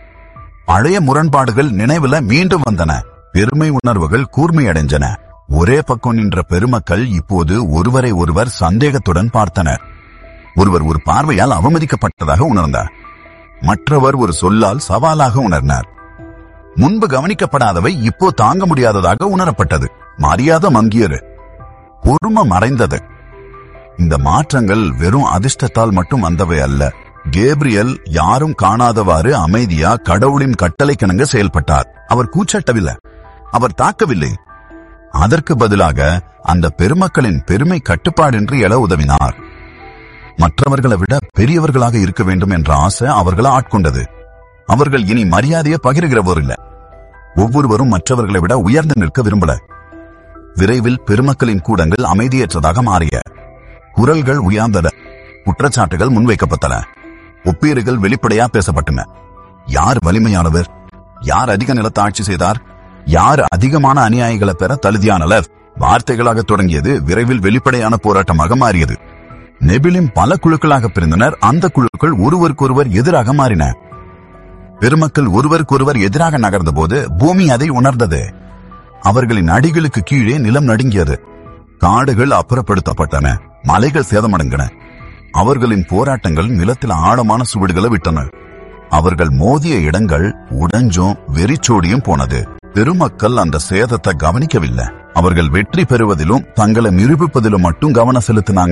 பழைய முரண்பாடுகள் நினைவுல மீண்டும் வந்தன பெருமை உணர்வுகள் கூர்மையடைஞ்சன ஒரே பக்கம் நின்ற பெருமக்கள் இப்போது ஒருவரை ஒருவர் சந்தேகத்துடன் பார்த்தனர் ஒருவர் ஒரு பார்வையால் அவமதிக்கப்பட்டதாக உணர்ந்தார் மற்றவர் ஒரு சொல்லால் சவாலாக உணர்ந்தார் முன்பு கவனிக்கப்படாதவை இப்போ தாங்க முடியாததாக உணரப்பட்டது மரியாதை மங்கியது பொறுமை மறைந்தது இந்த மாற்றங்கள் வெறும் அதிர்ஷ்டத்தால் மட்டும் வந்தவை அல்ல கேப்ரியல் யாரும் காணாதவாறு அமைதியா கடவுளின் கட்டளைக்கிணங்க செயல்பட்டார் அவர் கூச்சட்டவில்லை அவர் தாக்கவில்லை அதற்கு பதிலாக அந்த பெருமக்களின் பெருமை கட்டுப்பாடின்றி எழ உதவினார் மற்றவர்களை விட பெரியவர்களாக இருக்க வேண்டும் என்ற ஆசை அவர்களை ஆட்கொண்டது அவர்கள் இனி மரியாதையை பகிர்கிறவர் இல்ல ஒவ்வொருவரும் மற்றவர்களை விட உயர்ந்து நிற்க விரும்பல விரைவில் பெருமக்களின் கூடங்கள் அமைதியற்றதாக மாறிய குரல்கள் உயர்ந்தன குற்றச்சாட்டுகள் முன்வைக்கப்பட்டன ஒப்பீடுகள் வெளிப்படையா பேசப்பட்டன யார் வலிமையானவர் யார் அதிக நிலத்தை ஆட்சி செய்தார் யார் அதிகமான அநியாயங்களை பெற தழுதியானவர் வார்த்தைகளாக தொடங்கியது விரைவில் வெளிப்படையான போராட்டமாக மாறியது நெபிலிம் பல குழுக்களாக பிரிந்தனர் அந்த குழுக்கள் ஒருவருக்கொருவர் எதிராக மாறின பெருமக்கள் ஒருவருக்கொருவர் எதிராக நகர்ந்தபோது பூமி அதை உணர்ந்தது அவர்களின் அடிகளுக்கு கீழே நிலம் நடுங்கியது காடுகள் அப்புறப்படுத்தப்பட்டன மலைகள் சேதமடைந்தன அவர்களின் போராட்டங்கள் நிலத்தில் ஆழமான சுவடுகளை விட்டன அவர்கள் மோதிய இடங்கள் உடைஞ்சும் வெறிச்சோடியும் போனது பெருமக்கள் அந்த சேதத்தை கவனிக்கவில்லை அவர்கள் வெற்றி பெறுவதிலும் தங்களை நிரூபிப்பதிலும் மட்டும் கவனம் செலுத்தினாங்க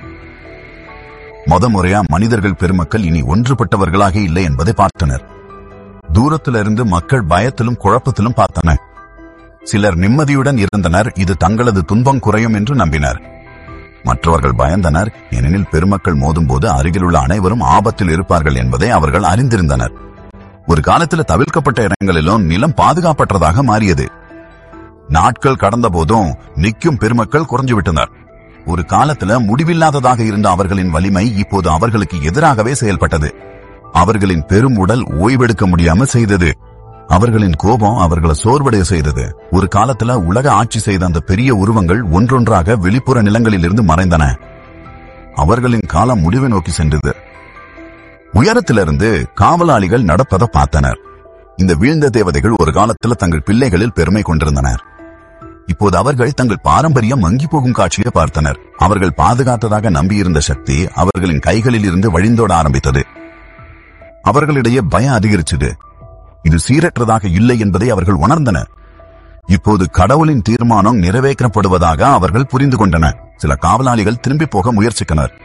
முத முறையா மனிதர்கள் பெருமக்கள் இனி ஒன்றுபட்டவர்களாக இல்லை என்பதை பார்த்தனர் தூரத்திலிருந்து மக்கள் பயத்திலும் குழப்பத்திலும் பார்த்தனர் சிலர் நிம்மதியுடன் இருந்தனர் இது தங்களது துன்பம் குறையும் என்று நம்பினர் மற்றவர்கள் பயந்தனர் ஏனெனில் பெருமக்கள் மோதும்போது அருகிலுள்ள அனைவரும் ஆபத்தில் இருப்பார்கள் என்பதை அவர்கள் அறிந்திருந்தனர் ஒரு காலத்தில் தவிர்க்கப்பட்ட இடங்களிலும் நிலம் பாதுகாப்பற்றதாக மாறியது நாட்கள் கடந்த போதும் நிற்கும் பெருமக்கள் குறைஞ்சு விட்டனர் ஒரு காலத்துல முடிவில்லாததாக இருந்த அவர்களின் வலிமை இப்போது அவர்களுக்கு எதிராகவே செயல்பட்டது அவர்களின் பெரும் உடல் ஓய்வெடுக்க முடியாம செய்தது அவர்களின் கோபம் அவர்களை சோர்வடைய செய்தது ஒரு காலத்துல உலக ஆட்சி செய்த அந்த பெரிய உருவங்கள் ஒன்றொன்றாக வெளிப்புற நிலங்களிலிருந்து மறைந்தன அவர்களின் காலம் முடிவை நோக்கி சென்றது உயரத்திலிருந்து காவலாளிகள் நடப்பதை பார்த்தனர் இந்த வீழ்ந்த தேவதைகள் ஒரு காலத்துல தங்கள் பிள்ளைகளில் பெருமை கொண்டிருந்தனர் இப்போது அவர்கள் தங்கள் பாரம்பரியம் மங்கி போகும் காட்சியை பார்த்தனர் அவர்கள் பாதுகாத்ததாக நம்பியிருந்த சக்தி அவர்களின் கைகளில் இருந்து வழிந்தோட ஆரம்பித்தது அவர்களிடையே பயம் அதிகரிச்சது இது சீரற்றதாக இல்லை என்பதை அவர்கள் உணர்ந்தனர் இப்போது கடவுளின் தீர்மானம் நிறைவேற்றப்படுவதாக அவர்கள் புரிந்து கொண்டனர் சில காவலாளிகள் திரும்பி போக முயற்சித்தனர்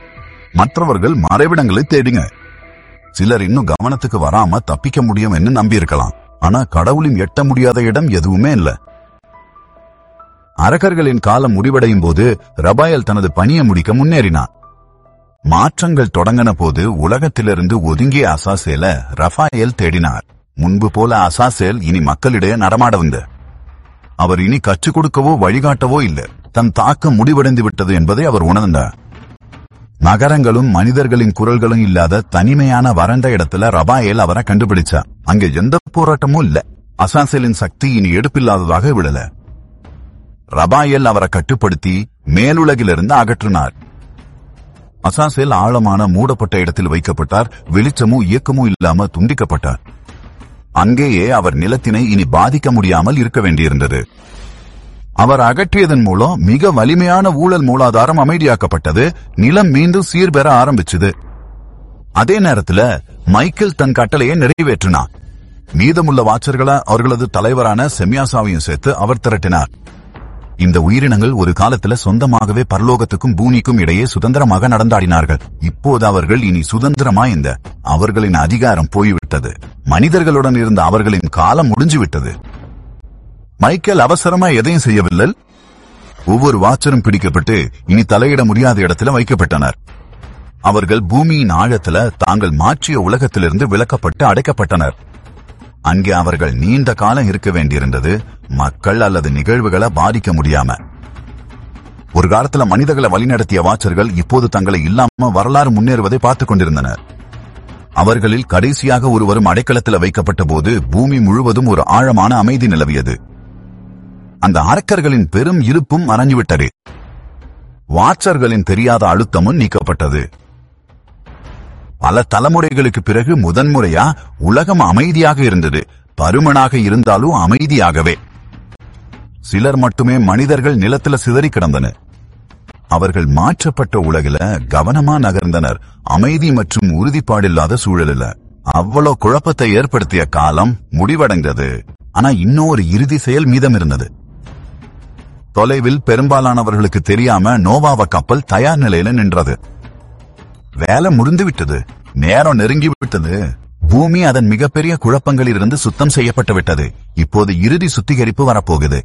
மற்றவர்கள் மறைவிடங்களை தேடுங்க சிலர் இன்னும் கவனத்துக்கு வராம தப்பிக்க முடியும் என்று நம்பியிருக்கலாம் ஆனா கடவுளின் எட்ட முடியாத இடம் எதுவுமே இல்ல அரக்கர்களின் காலம் முடிவடையும் போது ரபாயல் தனது பணியை முடிக்க முன்னேறினார் மாற்றங்கள் தொடங்கின போது உலகத்திலிருந்து ஒதுங்கிய அசாசேல ரஃபாயேல் தேடினார் முன்பு போல அசாசேல் இனி மக்களிடையே நடமாட வந்த அவர் இனி கற்றுக் கொடுக்கவோ வழிகாட்டவோ இல்லை தன் தாக்கம் முடிவடைந்து விட்டது என்பதை அவர் உணர்ந்தார் நகரங்களும் மனிதர்களின் குரல்களும் இல்லாத தனிமையான வறண்ட இடத்துல ரபாயேல் அவரை கண்டுபிடிச்சா அங்க எந்த போராட்டமும் இல்ல அசாசேலின் சக்தி இனி எடுப்பில்லாததாக விடல ரபாயேல் அவரை கட்டுப்படுத்தி மேலுலகிலிருந்து அகற்றினார் அசாசேல் ஆழமான மூடப்பட்ட இடத்தில் வைக்கப்பட்டார் வெளிச்சமும் இயக்கமும் இல்லாம துண்டிக்கப்பட்டார் அங்கேயே அவர் நிலத்தினை இனி பாதிக்க முடியாமல் இருக்க வேண்டியிருந்தது அவர் அகற்றியதன் மூலம் மிக வலிமையான ஊழல் மூலாதாரம் அமைதியாக்கப்பட்டது நிலம் மீண்டும் சீர்பெற ஆரம்பிச்சது அதே நேரத்துல மைக்கேல் தன் கட்டளையை நிறைவேற்றினார் மீதமுள்ள வாச்சர்களை அவர்களது தலைவரான செமியாசாவையும் சேர்த்து அவர் திரட்டினார் இந்த உயிரினங்கள் ஒரு காலத்துல சொந்தமாகவே பரலோகத்துக்கும் பூமிக்கும் இடையே சுதந்திரமாக நடந்தாடினார்கள் இப்போது அவர்கள் இனி சுதந்திரமா இந்த அவர்களின் அதிகாரம் போய்விட்டது மனிதர்களுடன் இருந்த அவர்களின் காலம் முடிஞ்சுவிட்டது மைக்கேல் அவசரமா எதையும் செய்யவில்லை ஒவ்வொரு வாச்சரும் பிடிக்கப்பட்டு இனி தலையிட முடியாத இடத்துல வைக்கப்பட்டனர் அவர்கள் பூமியின் ஆழத்துல தாங்கள் மாற்றிய உலகத்திலிருந்து விலக்கப்பட்டு அடைக்கப்பட்டனர் அங்கே அவர்கள் நீண்ட காலம் இருக்க வேண்டியிருந்தது மக்கள் அல்லது நிகழ்வுகளை பாதிக்க முடியாம ஒரு காலத்துல மனிதர்களை வழிநடத்திய வாச்சர்கள் இப்போது தங்களை இல்லாம வரலாறு முன்னேறுவதை பார்த்துக் கொண்டிருந்தனர் அவர்களில் கடைசியாக ஒருவரும் அடைக்கலத்தில் வைக்கப்பட்ட போது பூமி முழுவதும் ஒரு ஆழமான அமைதி நிலவியது அந்த அரக்கர்களின் பெரும் இருப்பும் மறைஞ்சுவிட்டது வாச்சர்களின் தெரியாத அழுத்தமும் நீக்கப்பட்டது பல தலைமுறைகளுக்கு பிறகு முதன்முறையா உலகம் அமைதியாக இருந்தது பருமனாக இருந்தாலும் அமைதியாகவே சிலர் மட்டுமே மனிதர்கள் நிலத்துல சிதறி கிடந்தனர் அவர்கள் மாற்றப்பட்ட உலகில கவனமா நகர்ந்தனர் அமைதி மற்றும் உறுதிப்பாடில்லாத சூழலில் அவ்வளவு குழப்பத்தை ஏற்படுத்திய காலம் முடிவடைந்தது ஆனா இன்னும் ஒரு இறுதி செயல் மீதம் இருந்தது தொலைவில் பெரும்பாலானவர்களுக்கு தெரியாம நோவாவ கப்பல் தயார் நிலையில நின்றது வேலை முடிந்து விட்டது நேரம் நெருங்கி விட்டது பூமி அதன் மிகப்பெரிய குழப்பங்களில் இருந்து சுத்தம் செய்யப்பட்டு விட்டது இப்போது இறுதி சுத்திகரிப்பு வரப்போகுது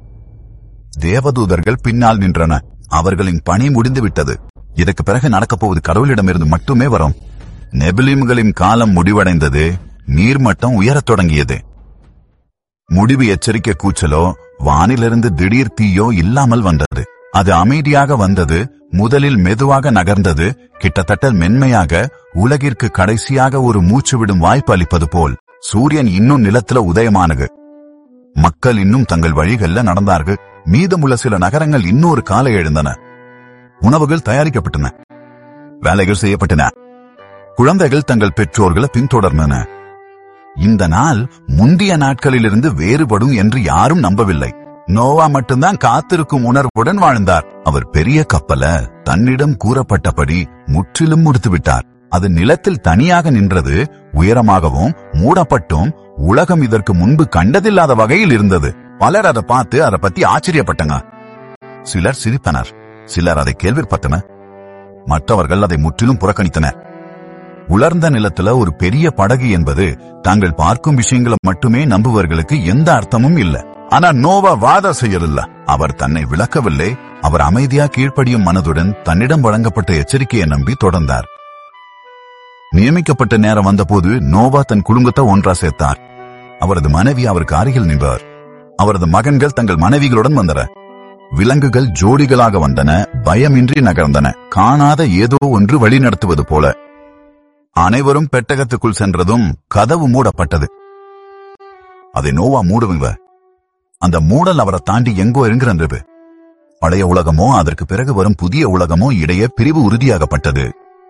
தேவதூதர்கள் பின்னால் நின்றன அவர்களின் பணி முடிந்து விட்டது இதற்கு பிறகு நடக்கப் போவது கடவுளிடமிருந்து மட்டுமே வரும் நெபிலிம்களின் காலம் முடிவடைந்தது நீர்மட்டம் உயரத் தொடங்கியது முடிவு எச்சரிக்கை கூச்சலோ வானிலிருந்து திடீர் தீயோ இல்லாமல் வந்தது அது அமைதியாக வந்தது முதலில் மெதுவாக நகர்ந்தது கிட்டத்தட்ட மென்மையாக உலகிற்கு கடைசியாக ஒரு மூச்சு விடும் வாய்ப்பு அளிப்பது போல் சூரியன் இன்னும் நிலத்துல உதயமானது மக்கள் இன்னும் தங்கள் வழிகள்ல நடந்தார்கள் மீதமுள்ள சில நகரங்கள் இன்னொரு காலை எழுந்தன உணவுகள் தயாரிக்கப்பட்டன வேலைகள் செய்யப்பட்டன குழந்தைகள் தங்கள் பெற்றோர்களை பின்தொடர்ந்தன இந்த நாள் முந்தைய நாட்களிலிருந்து வேறுபடும் என்று யாரும் நம்பவில்லை நோவா மட்டும்தான் காத்திருக்கும் உணர்வுடன் வாழ்ந்தார் அவர் பெரிய கப்பல தன்னிடம் கூறப்பட்டபடி முற்றிலும் முடித்து விட்டார் அது நிலத்தில் தனியாக நின்றது உயரமாகவும் மூடப்பட்டும் உலகம் இதற்கு முன்பு கண்டதில்லாத வகையில் இருந்தது பலர் அதை பார்த்து அதை பத்தி ஆச்சரியப்பட்டங்க சிலர் சிரித்தனர் சிலர் அதை கேள்விப்பட்டனர் மற்றவர்கள் அதை முற்றிலும் புறக்கணித்தனர் உலர்ந்த நிலத்துல ஒரு பெரிய படகு என்பது தாங்கள் பார்க்கும் விஷயங்களை மட்டுமே நம்புவர்களுக்கு எந்த அர்த்தமும் இல்ல ஆனா நோவா வாத செய்யலில்ல அவர் தன்னை விளக்கவில்லை அவர் அமைதியா கீழ்ப்படியும் மனதுடன் தன்னிடம் வழங்கப்பட்ட எச்சரிக்கையை நம்பி தொடர்ந்தார் நியமிக்கப்பட்ட நேரம் வந்தபோது நோவா தன் குடும்பத்தை ஒன்றா சேர்த்தார் அவரது மனைவி அவருக்கு அருகில் நின்றார் அவரது மகன்கள் தங்கள் மனைவிகளுடன் வந்தனர் விலங்குகள் ஜோடிகளாக வந்தன பயமின்றி நகர்ந்தன காணாத ஏதோ ஒன்று வழிநடத்துவது போல அனைவரும் பெட்டகத்துக்குள் சென்றதும் கதவு மூடப்பட்டது அதை நோவா மூடுவங்க அந்த மூடல் அவரை தாண்டி எங்கோ இருக்கிறது பழைய உலகமோ அதற்கு பிறகு வரும் புதிய உலகமோ இடையே பிரிவு உறுதியாகப்பட்டது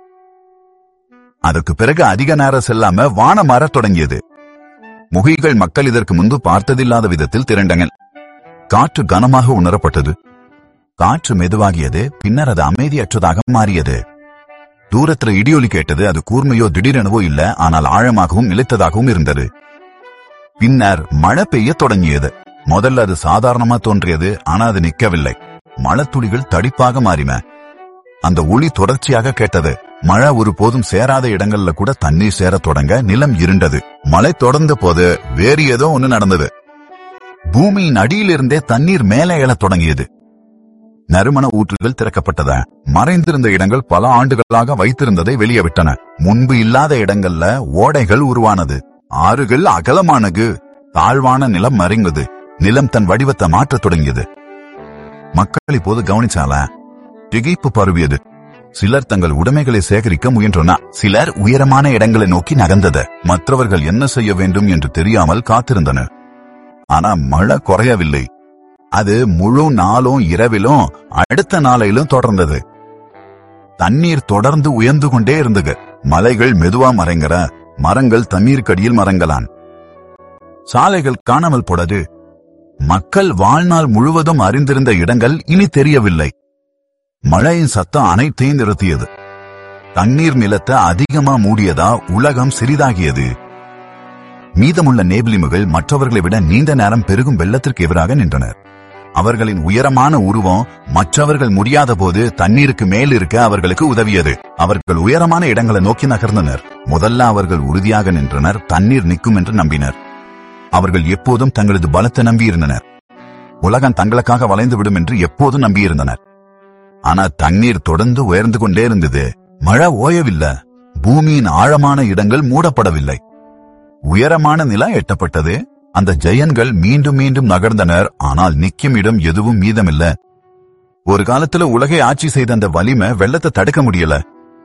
அதற்கு பிறகு அதிக நேரம் செல்லாம வானம் மாறத் தொடங்கியது முகில்கள் மக்கள் இதற்கு முன்பு பார்த்ததில்லாத விதத்தில் திரண்டனர் காற்று கனமாக உணரப்பட்டது காற்று மெதுவாகியது பின்னர் அது அமைதியற்றதாக மாறியது தூரத்துல இடியொலி கேட்டது அது கூர்மையோ திடீரெனவோ இல்ல ஆனால் ஆழமாகவும் நிலைத்ததாகவும் இருந்தது பின்னர் மழை பெய்ய தொடங்கியது முதல்ல அது சாதாரணமா தோன்றியது ஆனா அது நிக்கவில்லை மழைத்துளிகள் தடிப்பாக மாறின அந்த ஒளி தொடர்ச்சியாக கேட்டது மழை ஒருபோதும் சேராத இடங்கள்ல கூட தண்ணீர் சேரத் தொடங்க நிலம் இருண்டது மழை தொடர்ந்த போது வேறு ஏதோ ஒண்ணு நடந்தது பூமியின் அடியிலிருந்தே தண்ணீர் மேலே எழத் தொடங்கியது நறுமண ஊற்றுகள் திறக்கப்பட்டத மறைந்திருந்த இடங்கள் பல ஆண்டுகளாக வைத்திருந்ததை வெளியே விட்டன முன்பு இல்லாத இடங்கள்ல ஓடைகள் உருவானது ஆறுகள் அகலமானது தாழ்வான நிலம் மறைந்தது நிலம் தன் வடிவத்தை மாற்றத் தொடங்கியது மக்கள் இப்போது கவனிச்சால திகைப்பு பரவியது சிலர் தங்கள் உடைமைகளை சேகரிக்க முயன்றனர் சிலர் உயரமான இடங்களை நோக்கி நகர்ந்தது மற்றவர்கள் என்ன செய்ய வேண்டும் என்று தெரியாமல் காத்திருந்தனர் ஆனா மழை குறையவில்லை அது முழு நாளும் இரவிலும் அடுத்த நாளையிலும் தொடர்ந்தது தண்ணீர் தொடர்ந்து உயர்ந்து கொண்டே இருந்தது மலைகள் மெதுவா மறைங்கற மரங்கள் தண்ணீருக்கடியில் மறங்கலான் சாலைகள் காணாமல் போனது மக்கள் வாழ்நாள் முழுவதும் அறிந்திருந்த இடங்கள் இனி தெரியவில்லை மழையின் சத்தம் அனைத்தையும் நிறுத்தியது தண்ணீர் நிலத்தை அதிகமா மூடியதா உலகம் சிறிதாகியது மீதமுள்ள நேபிலிமுகள் மற்றவர்களை விட நீண்ட நேரம் பெருகும் வெள்ளத்திற்கு எதிராக நின்றனர் அவர்களின் உயரமான உருவம் மற்றவர்கள் முடியாத போது தண்ணீருக்கு மேல் இருக்க அவர்களுக்கு உதவியது அவர்கள் உயரமான இடங்களை நோக்கி நகர்ந்தனர் முதல்ல அவர்கள் உறுதியாக நின்றனர் தண்ணீர் நிற்கும் என்று நம்பினர் அவர்கள் எப்போதும் தங்களது பலத்தை நம்பியிருந்தனர் உலகம் தங்களுக்காக வளைந்து விடும் என்று எப்போதும் நம்பியிருந்தனர் ஆனா தண்ணீர் தொடர்ந்து உயர்ந்து கொண்டே இருந்தது மழை ஓயவில்லை பூமியின் ஆழமான இடங்கள் மூடப்படவில்லை உயரமான நிலம் எட்டப்பட்டது அந்த ஜெயன்கள் மீண்டும் மீண்டும் நகர்ந்தனர் ஆனால் நிக்கும் இடம் எதுவும் மீதமில்ல ஒரு காலத்துல உலகை ஆட்சி செய்த அந்த வலிமை வெள்ளத்தை தடுக்க முடியல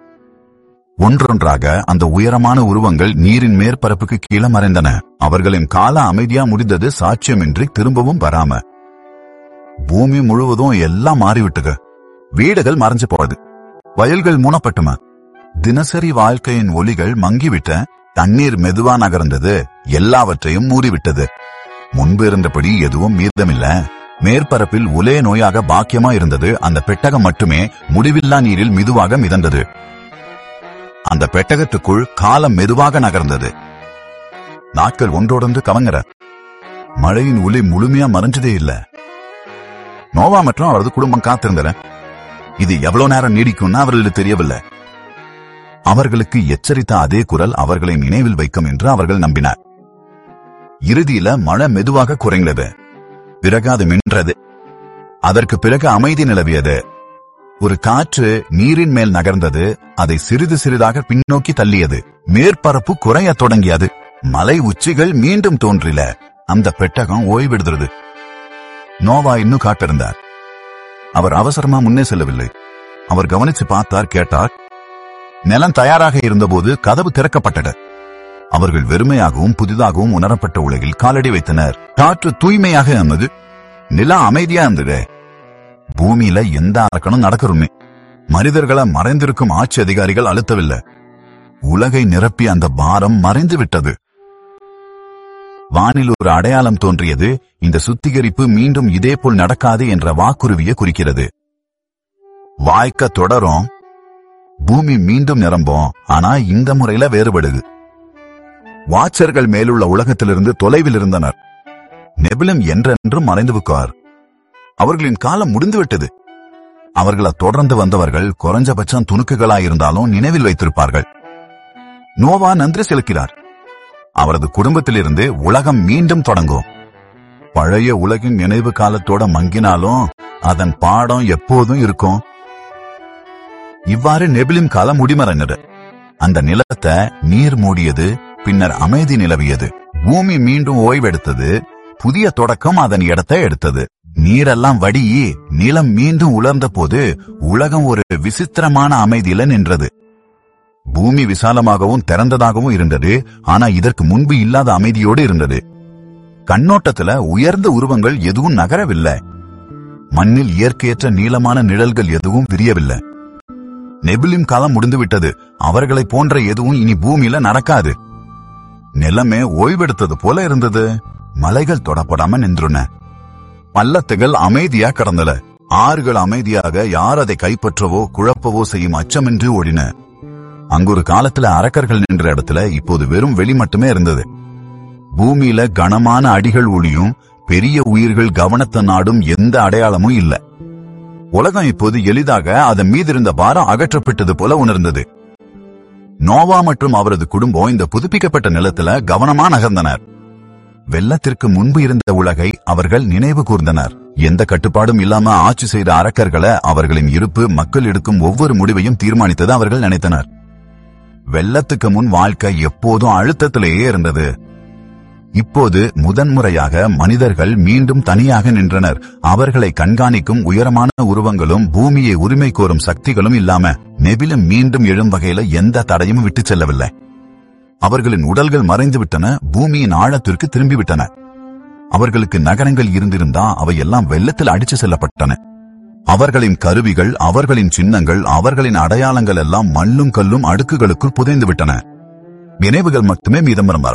ஒன்றொன்றாக அந்த உயரமான உருவங்கள் நீரின் மேற்பரப்புக்கு கீழே மறைந்தன அவர்களின் கால அமைதியா முடிந்தது சாட்சியமின்றி திரும்பவும் வராம பூமி முழுவதும் எல்லாம் மாறிவிட்டுக வீடுகள் மறைஞ்சு போறது வயல்கள் மூடப்பட்டும தினசரி வாழ்க்கையின் ஒளிகள் மங்கிவிட்ட தண்ணீர் மெதுவா நகர்ந்தது எல்லாவற்றையும் மூடிவிட்டது முன்பு இருந்தபடி எதுவும் மீதமில்ல மேற்பரப்பில் ஒரே நோயாக பாக்கியமா இருந்தது அந்த பெட்டகம் மட்டுமே முடிவில்லா நீரில் மெதுவாக மிதந்தது அந்த பெட்டகத்துக்குள் காலம் மெதுவாக நகர்ந்தது நாட்கள் ஒன்றோடொன்று கவங்கற மழையின் ஒளி முழுமையா மறைஞ்சதே இல்ல நோவா மற்றும் அவரது குடும்பம் காத்திருந்தன இது எவ்வளவு நேரம் நீடிக்கும்னு அவர்களுக்கு தெரியவில்லை அவர்களுக்கு எச்சரித்த அதே குரல் அவர்களை நினைவில் வைக்கும் என்று அவர்கள் நம்பினார் இறுதியில மழை மெதுவாக குறைந்தது பிறகு அது மின்றது அதற்கு பிறகு அமைதி நிலவியது ஒரு காற்று நீரின் மேல் நகர்ந்தது அதை சிறிது சிறிதாக பின்னோக்கி தள்ளியது மேற்பரப்பு குறையத் தொடங்கியது மலை உச்சிகள் மீண்டும் தோன்றில அந்த பெட்டகம் ஓய்வெடுத்தது நோவா இன்னும் காட்டிருந்தார் அவர் அவசரமா முன்னே செல்லவில்லை அவர் கவனிச்சு பார்த்தார் கேட்டார் நிலம் தயாராக இருந்தபோது கதவு திறக்கப்பட்டது அவர்கள் வெறுமையாகவும் புதிதாகவும் உணரப்பட்ட உலகில் காலடி வைத்தனர் காற்று தூய்மையாக இருந்தது நிலம் அமைதியா இருந்தது பூமியில எந்த அரக்கனும் நடக்கணுமே மனிதர்களை மறைந்திருக்கும் ஆட்சி அதிகாரிகள் அழுத்தவில்லை உலகை நிரப்பிய அந்த பாரம் மறைந்து விட்டது வானில் ஒரு அடையாளம் தோன்றியது இந்த சுத்திகரிப்பு மீண்டும் இதேபோல் நடக்காது என்ற வாக்குறுதியை குறிக்கிறது வாய்க்க தொடரும் பூமி மீண்டும் நிரம்பும் ஆனா இந்த முறையில வேறுபடுது வாட்சர்கள் மேலுள்ள உலகத்திலிருந்து தொலைவில் இருந்தனர் நெபிலம் என்றென்றும் மறைந்து விட்டார் அவர்களின் காலம் முடிந்துவிட்டது அவர்களை தொடர்ந்து வந்தவர்கள் குறைஞ்சபட்சம் துணுக்குகளாயிருந்தாலும் நினைவில் வைத்திருப்பார்கள் நோவா நன்றி செலுக்கிறார் அவரது குடும்பத்திலிருந்து உலகம் மீண்டும் தொடங்கும் பழைய உலகின் நினைவு காலத்தோட மங்கினாலும் அதன் பாடம் எப்போதும் இருக்கும் இவ்வாறு நெபிலிம் காலம் முடிமறைந்தது அந்த நிலத்தை நீர் மூடியது பின்னர் அமைதி நிலவியது பூமி மீண்டும் ஓய்வெடுத்தது புதிய தொடக்கம் அதன் இடத்தை எடுத்தது நீரெல்லாம் வடியி நிலம் மீண்டும் உலர்ந்த போது உலகம் ஒரு விசித்திரமான அமைதியில நின்றது பூமி விசாலமாகவும் திறந்ததாகவும் இருந்தது ஆனா இதற்கு முன்பு இல்லாத அமைதியோடு இருந்தது கண்ணோட்டத்துல உயர்ந்த உருவங்கள் எதுவும் நகரவில்லை மண்ணில் இயற்கையற்ற நீளமான நிழல்கள் எதுவும் விரியவில்லை நெபிலிம் காலம் முடிந்துவிட்டது அவர்களைப் போன்ற எதுவும் இனி பூமியில நடக்காது நிலமே ஓய்வெடுத்தது போல இருந்தது மலைகள் தொடப்படாம நின்றுன பள்ளத்துகள் அமைதியா கடந்தன ஆறுகள் அமைதியாக யார் அதை கைப்பற்றவோ குழப்பவோ செய்யும் அச்சமின்றி ஓடின அங்கு ஒரு காலத்துல அரக்கர்கள் நின்ற இடத்துல இப்போது வெறும் வெளி மட்டுமே இருந்தது பூமியில கனமான அடிகள் ஒளியும் பெரிய உயிர்கள் கவனத்தை நாடும் எந்த அடையாளமும் இல்ல உலகம் இப்போது எளிதாக அதன் மீதிருந்த பாரம் அகற்றப்பட்டது போல உணர்ந்தது நோவா மற்றும் அவரது குடும்பம் இந்த புதுப்பிக்கப்பட்ட நிலத்துல கவனமா நகர்ந்தனர் வெள்ளத்திற்கு முன்பு இருந்த உலகை அவர்கள் நினைவு கூர்ந்தனர் எந்த கட்டுப்பாடும் இல்லாம ஆட்சி செய்த அரக்கர்களை அவர்களின் இருப்பு மக்கள் எடுக்கும் ஒவ்வொரு முடிவையும் தீர்மானித்தது அவர்கள் நினைத்தனர் வெள்ளத்துக்கு முன் வாழ்க்கை எப்போதும் அழுத்தத்திலேயே இருந்தது இப்போது முதன்முறையாக மனிதர்கள் மீண்டும் தனியாக நின்றனர் அவர்களை கண்காணிக்கும் உயரமான உருவங்களும் பூமியை உரிமை கோரும் சக்திகளும் இல்லாம நெபிலும் மீண்டும் எழும் வகையில எந்த தடையும் விட்டு செல்லவில்லை அவர்களின் உடல்கள் மறைந்து விட்டன பூமியின் ஆழத்திற்கு திரும்பிவிட்டன அவர்களுக்கு நகரங்கள் இருந்திருந்தா அவையெல்லாம் வெள்ளத்தில் அடிச்சு செல்லப்பட்டன அவர்களின் கருவிகள் அவர்களின் சின்னங்கள் அவர்களின் அடையாளங்கள் எல்லாம் மண்ணும் கல்லும் அடுக்குகளுக்குள் புதைந்து விட்டன நினைவுகள் மட்டுமே மீதம் வர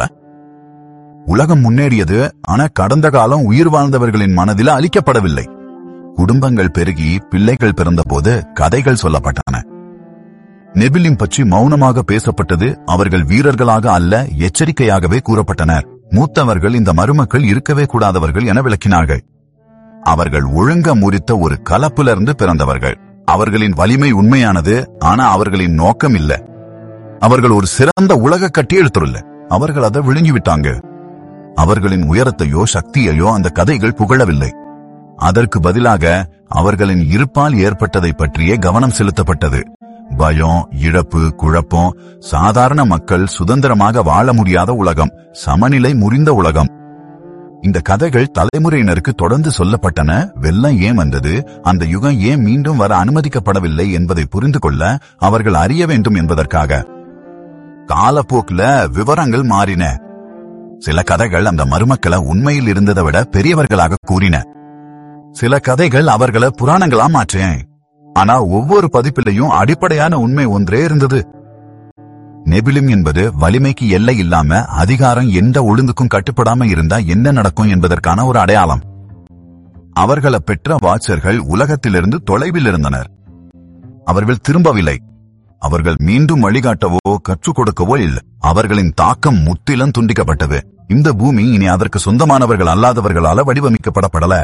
உலகம் முன்னேறியது ஆனா கடந்த காலம் உயிர் வாழ்ந்தவர்களின் மனதில் அளிக்கப்படவில்லை குடும்பங்கள் பெருகி பிள்ளைகள் பிறந்தபோது கதைகள் சொல்லப்பட்டன நெபிலிம் பற்றி மௌனமாக பேசப்பட்டது அவர்கள் வீரர்களாக அல்ல எச்சரிக்கையாகவே கூறப்பட்டனர் மூத்தவர்கள் இந்த மருமக்கள் இருக்கவே கூடாதவர்கள் என விளக்கினார்கள் அவர்கள் ஒழுங்க முறித்த ஒரு கலப்பிலிருந்து பிறந்தவர்கள் அவர்களின் வலிமை உண்மையானது ஆனா அவர்களின் நோக்கம் இல்ல அவர்கள் ஒரு சிறந்த உலக கட்டி எழுத்துருல்ல அவர்கள் அதை விழுங்கிவிட்டாங்க அவர்களின் உயரத்தையோ சக்தியையோ அந்த கதைகள் புகழவில்லை அதற்கு பதிலாக அவர்களின் இருப்பால் ஏற்பட்டதை பற்றியே கவனம் செலுத்தப்பட்டது பயம் இழப்பு குழப்பம் சாதாரண மக்கள் சுதந்திரமாக வாழ முடியாத உலகம் சமநிலை முறிந்த உலகம் இந்த கதைகள் தலைமுறையினருக்கு தொடர்ந்து சொல்லப்பட்டன வெள்ளம் ஏன் வந்தது அந்த யுகம் ஏன் மீண்டும் வர அனுமதிக்கப்படவில்லை என்பதை புரிந்து கொள்ள அவர்கள் அறிய வேண்டும் என்பதற்காக காலப்போக்குல விவரங்கள் மாறின சில கதைகள் அந்த மருமக்களை உண்மையில் இருந்ததை விட பெரியவர்களாக கூறின சில கதைகள் அவர்களை புராணங்களா மாற்றேன் ஆனா ஒவ்வொரு பதிப்பிலையும் அடிப்படையான உண்மை ஒன்றே இருந்தது நெபிலிம் என்பது வலிமைக்கு எல்லை இல்லாம அதிகாரம் எந்த ஒழுங்குக்கும் கட்டுப்படாம இருந்தா என்ன நடக்கும் என்பதற்கான ஒரு அடையாளம் அவர்களை பெற்ற வாட்சர்கள் உலகத்திலிருந்து தொலைவில் இருந்தனர் அவர்கள் திரும்பவில்லை அவர்கள் மீண்டும் வழிகாட்டவோ கற்றுக் கொடுக்கவோ இல்லை அவர்களின் தாக்கம் முற்றிலும் துண்டிக்கப்பட்டது இந்த பூமி இனி அதற்கு சொந்தமானவர்கள் அல்லாதவர்களால வடிவமைக்கப்படப்படல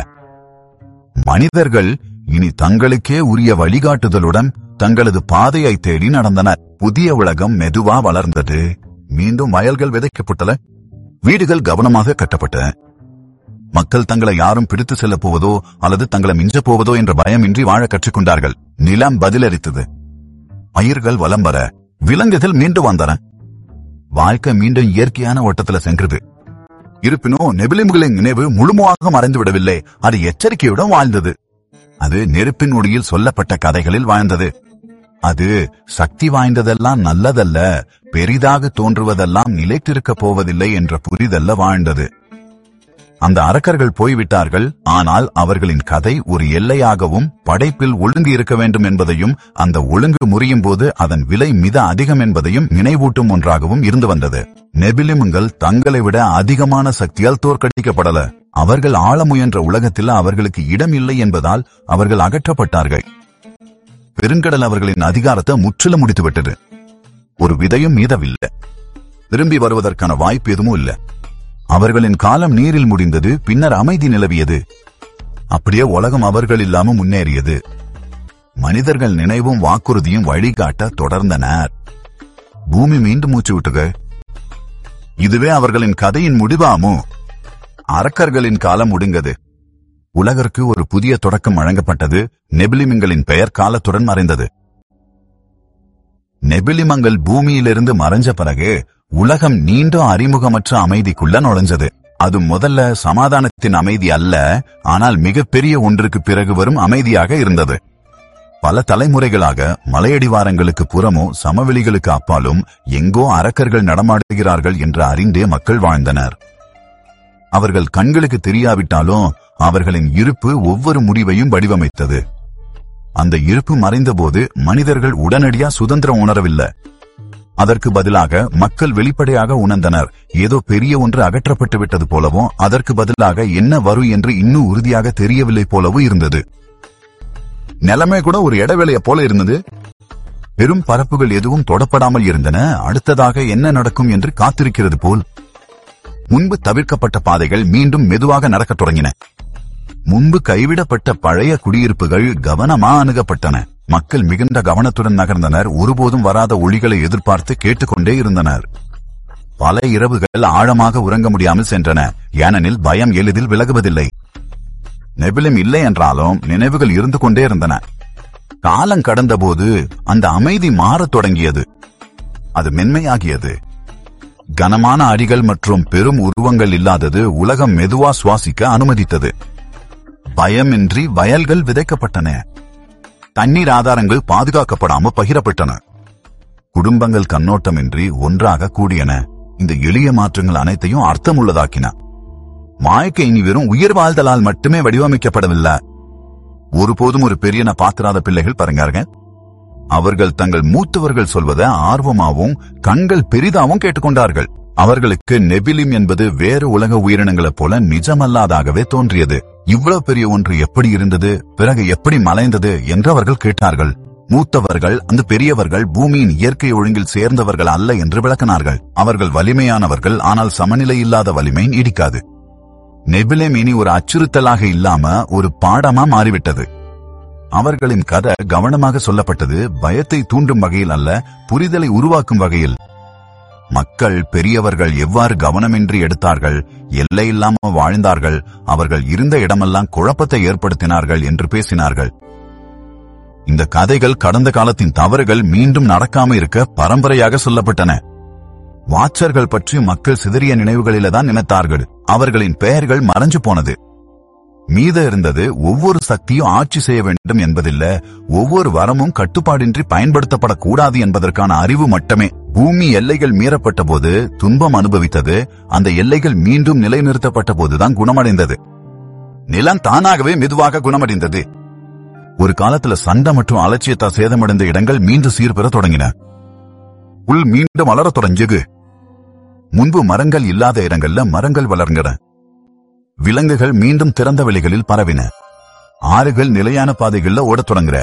மனிதர்கள் இனி தங்களுக்கே உரிய வழிகாட்டுதலுடன் தங்களது பாதையை தேடி நடந்தனர் புதிய உலகம் மெதுவா வளர்ந்தது மீண்டும் வயல்கள் விதைக்கப்பட்டன வீடுகள் கவனமாக கட்டப்பட்ட மக்கள் தங்களை யாரும் பிடித்து செல்லப் போவதோ அல்லது தங்களை மிஞ்சப் போவதோ என்ற பயமின்றி வாழ கற்றுக்கொண்டார்கள் நிலம் பதிலளித்தது பயிர்கள் வலம் வர விலங்குகள் மீண்டும் வந்தன வாழ்க்கை மீண்டும் இயற்கையான ஓட்டத்துல சென்றது இருப்பினும் நெபிலிம்களின் நினைவு முழுமையாக மறைந்து விடவில்லை அது எச்சரிக்கையுடன் வாழ்ந்தது அது நெருப்பின் ஒளியில் சொல்லப்பட்ட கதைகளில் வாழ்ந்தது அது சக்தி வாய்ந்ததெல்லாம் நல்லதல்ல பெரிதாக தோன்றுவதெல்லாம் நிலைத்திருக்கப் போவதில்லை என்ற புரிதல்ல வாழ்ந்தது அந்த அரக்கர்கள் போய்விட்டார்கள் ஆனால் அவர்களின் கதை ஒரு எல்லையாகவும் படைப்பில் ஒழுங்கு இருக்க வேண்டும் என்பதையும் அந்த ஒழுங்கு முறியும் போது அதன் விலை மித அதிகம் என்பதையும் நினைவூட்டும் ஒன்றாகவும் இருந்து வந்தது நெபிலிமுங்கள் தங்களை விட அதிகமான சக்தியால் தோற்கடிக்கப்படல அவர்கள் ஆள முயன்ற உலகத்தில் அவர்களுக்கு இடம் இல்லை என்பதால் அவர்கள் அகற்றப்பட்டார்கள் பெருங்கடல் அவர்களின் அதிகாரத்தை முற்றிலும் முடித்துவிட்டது ஒரு விதையும் மீதவில்லை திரும்பி வருவதற்கான வாய்ப்பு எதுவும் இல்லை அவர்களின் காலம் நீரில் முடிந்தது பின்னர் அமைதி நிலவியது அப்படியே உலகம் அவர்கள் இல்லாம முன்னேறியது மனிதர்கள் நினைவும் வாக்குறுதியும் வழிகாட்ட தொடர்ந்தனர் பூமி மீண்டும் மூச்சு விட்டுக இதுவே அவர்களின் கதையின் முடிவாமோ அரக்கர்களின் காலம் முடிந்தது உலகிற்கு ஒரு புதிய தொடக்கம் வழங்கப்பட்டது நெபிலிமங்களின் பெயர் காலத்துடன் மறைந்தது நெபிலிமங்கள் பூமியிலிருந்து மறைஞ்ச பிறகு உலகம் நீண்ட அறிமுகமற்ற அமைதிக்குள்ள நுழைஞ்சது அது முதல்ல சமாதானத்தின் அமைதி அல்ல ஆனால் மிகப்பெரிய ஒன்றுக்கு பிறகு வரும் அமைதியாக இருந்தது பல தலைமுறைகளாக மலையடிவாரங்களுக்கு புறமோ சமவெளிகளுக்கு அப்பாலும் எங்கோ அரக்கர்கள் நடமாடுகிறார்கள் என்று அறிந்தே மக்கள் வாழ்ந்தனர் அவர்கள் கண்களுக்கு தெரியாவிட்டாலும் அவர்களின் இருப்பு ஒவ்வொரு முடிவையும் வடிவமைத்தது அந்த இருப்பு மறைந்தபோது மனிதர்கள் உடனடியா சுதந்திரம் உணரவில்லை அதற்கு பதிலாக மக்கள் வெளிப்படையாக உணர்ந்தனர் ஏதோ பெரிய ஒன்று அகற்றப்பட்டு விட்டது போலவும் அதற்கு பதிலாக என்ன வரும் என்று இன்னும் உறுதியாக தெரியவில்லை போலவும் இருந்தது நிலைமை கூட ஒரு இடைவேளைய போல இருந்தது பெரும் பரப்புகள் எதுவும் தொடப்படாமல் இருந்தன அடுத்ததாக என்ன நடக்கும் என்று காத்திருக்கிறது போல் முன்பு தவிர்க்கப்பட்ட பாதைகள் மீண்டும் மெதுவாக நடக்கத் தொடங்கின முன்பு கைவிடப்பட்ட பழைய குடியிருப்புகள் கவனமா அணுகப்பட்டன மக்கள் மிகுந்த கவனத்துடன் நகர்ந்தனர் ஒருபோதும் வராத ஒளிகளை எதிர்பார்த்து கேட்டுக்கொண்டே இருந்தனர் பல இரவுகள் ஆழமாக உறங்க முடியாமல் சென்றன ஏனெனில் பயம் எளிதில் விலகுவதில்லை நெபிலும் இல்லை என்றாலும் நினைவுகள் இருந்து கொண்டே இருந்தன காலம் கடந்தபோது அந்த அமைதி மாறத் தொடங்கியது அது மென்மையாகியது கனமான அடிகள் மற்றும் பெரும் உருவங்கள் இல்லாதது உலகம் மெதுவா சுவாசிக்க அனுமதித்தது பயமின்றி வயல்கள் விதைக்கப்பட்டன தண்ணீர் ஆதாரங்கள் பாதுகாக்கப்படாம பகிரப்பட்டன குடும்பங்கள் கண்ணோட்டமின்றி ஒன்றாக கூடியன இந்த எளிய மாற்றங்கள் அனைத்தையும் அர்த்தமுள்ளதாக்கின வாழ்க்கை இனி வெறும் உயிர் வாழ்தலால் மட்டுமே வடிவமைக்கப்படவில்லை ஒருபோதும் ஒரு பெரியன பாத்திராத பிள்ளைகள் பாருங்க அவர்கள் தங்கள் மூத்தவர்கள் சொல்வதை ஆர்வமாவும் கண்கள் பெரிதாவும் கேட்டுக்கொண்டார்கள் அவர்களுக்கு நெபிலிம் என்பது வேறு உலக உயிரினங்களைப் போல நிஜமல்லாதாகவே தோன்றியது இவ்வளவு பெரிய ஒன்று எப்படி இருந்தது பிறகு எப்படி மலைந்தது என்று அவர்கள் கேட்டார்கள் மூத்தவர்கள் அந்த பெரியவர்கள் பூமியின் இயற்கை ஒழுங்கில் சேர்ந்தவர்கள் அல்ல என்று விளக்கினார்கள் அவர்கள் வலிமையானவர்கள் ஆனால் சமநிலை இல்லாத வலிமை நீடிக்காது நெபிலேம் இனி ஒரு அச்சுறுத்தலாக இல்லாம ஒரு பாடமா மாறிவிட்டது அவர்களின் கதை கவனமாக சொல்லப்பட்டது பயத்தை தூண்டும் வகையில் அல்ல புரிதலை உருவாக்கும் வகையில் மக்கள் பெரியவர்கள் எவ்வாறு கவனமின்றி எடுத்தார்கள் எல்லை இல்லாம வாழ்ந்தார்கள் அவர்கள் இருந்த இடமெல்லாம் குழப்பத்தை ஏற்படுத்தினார்கள் என்று பேசினார்கள் இந்த கதைகள் கடந்த காலத்தின் தவறுகள் மீண்டும் நடக்காம இருக்க பரம்பரையாக சொல்லப்பட்டன வாட்சர்கள் பற்றி மக்கள் சிதறிய நினைவுகளில தான் நினைத்தார்கள் அவர்களின் பெயர்கள் மறைஞ்சு போனது மீத இருந்தது ஒவ்வொரு சக்தியும் ஆட்சி செய்ய வேண்டும் என்பதில்ல ஒவ்வொரு வரமும் கட்டுப்பாடின்றி பயன்படுத்தப்படக்கூடாது என்பதற்கான அறிவு மட்டுமே பூமி எல்லைகள் மீறப்பட்ட போது துன்பம் அனுபவித்தது அந்த எல்லைகள் மீண்டும் நிலைநிறுத்தப்பட்ட போதுதான் குணமடைந்தது நிலம் தானாகவே மெதுவாக குணமடைந்தது ஒரு காலத்துல சண்டை மற்றும் அலட்சியத்தால் சேதமடைந்த இடங்கள் மீண்டும் சீர்பெற தொடங்கின புல் மீண்டும் வளரத் தொடங்கியது முன்பு மரங்கள் இல்லாத இடங்கள்ல மரங்கள் வளர்ந்தன விலங்குகள் மீண்டும் திறந்த வெளிகளில் பரவின ஆறுகள் நிலையான பாதைகள்ல ஓடத் தொடங்குற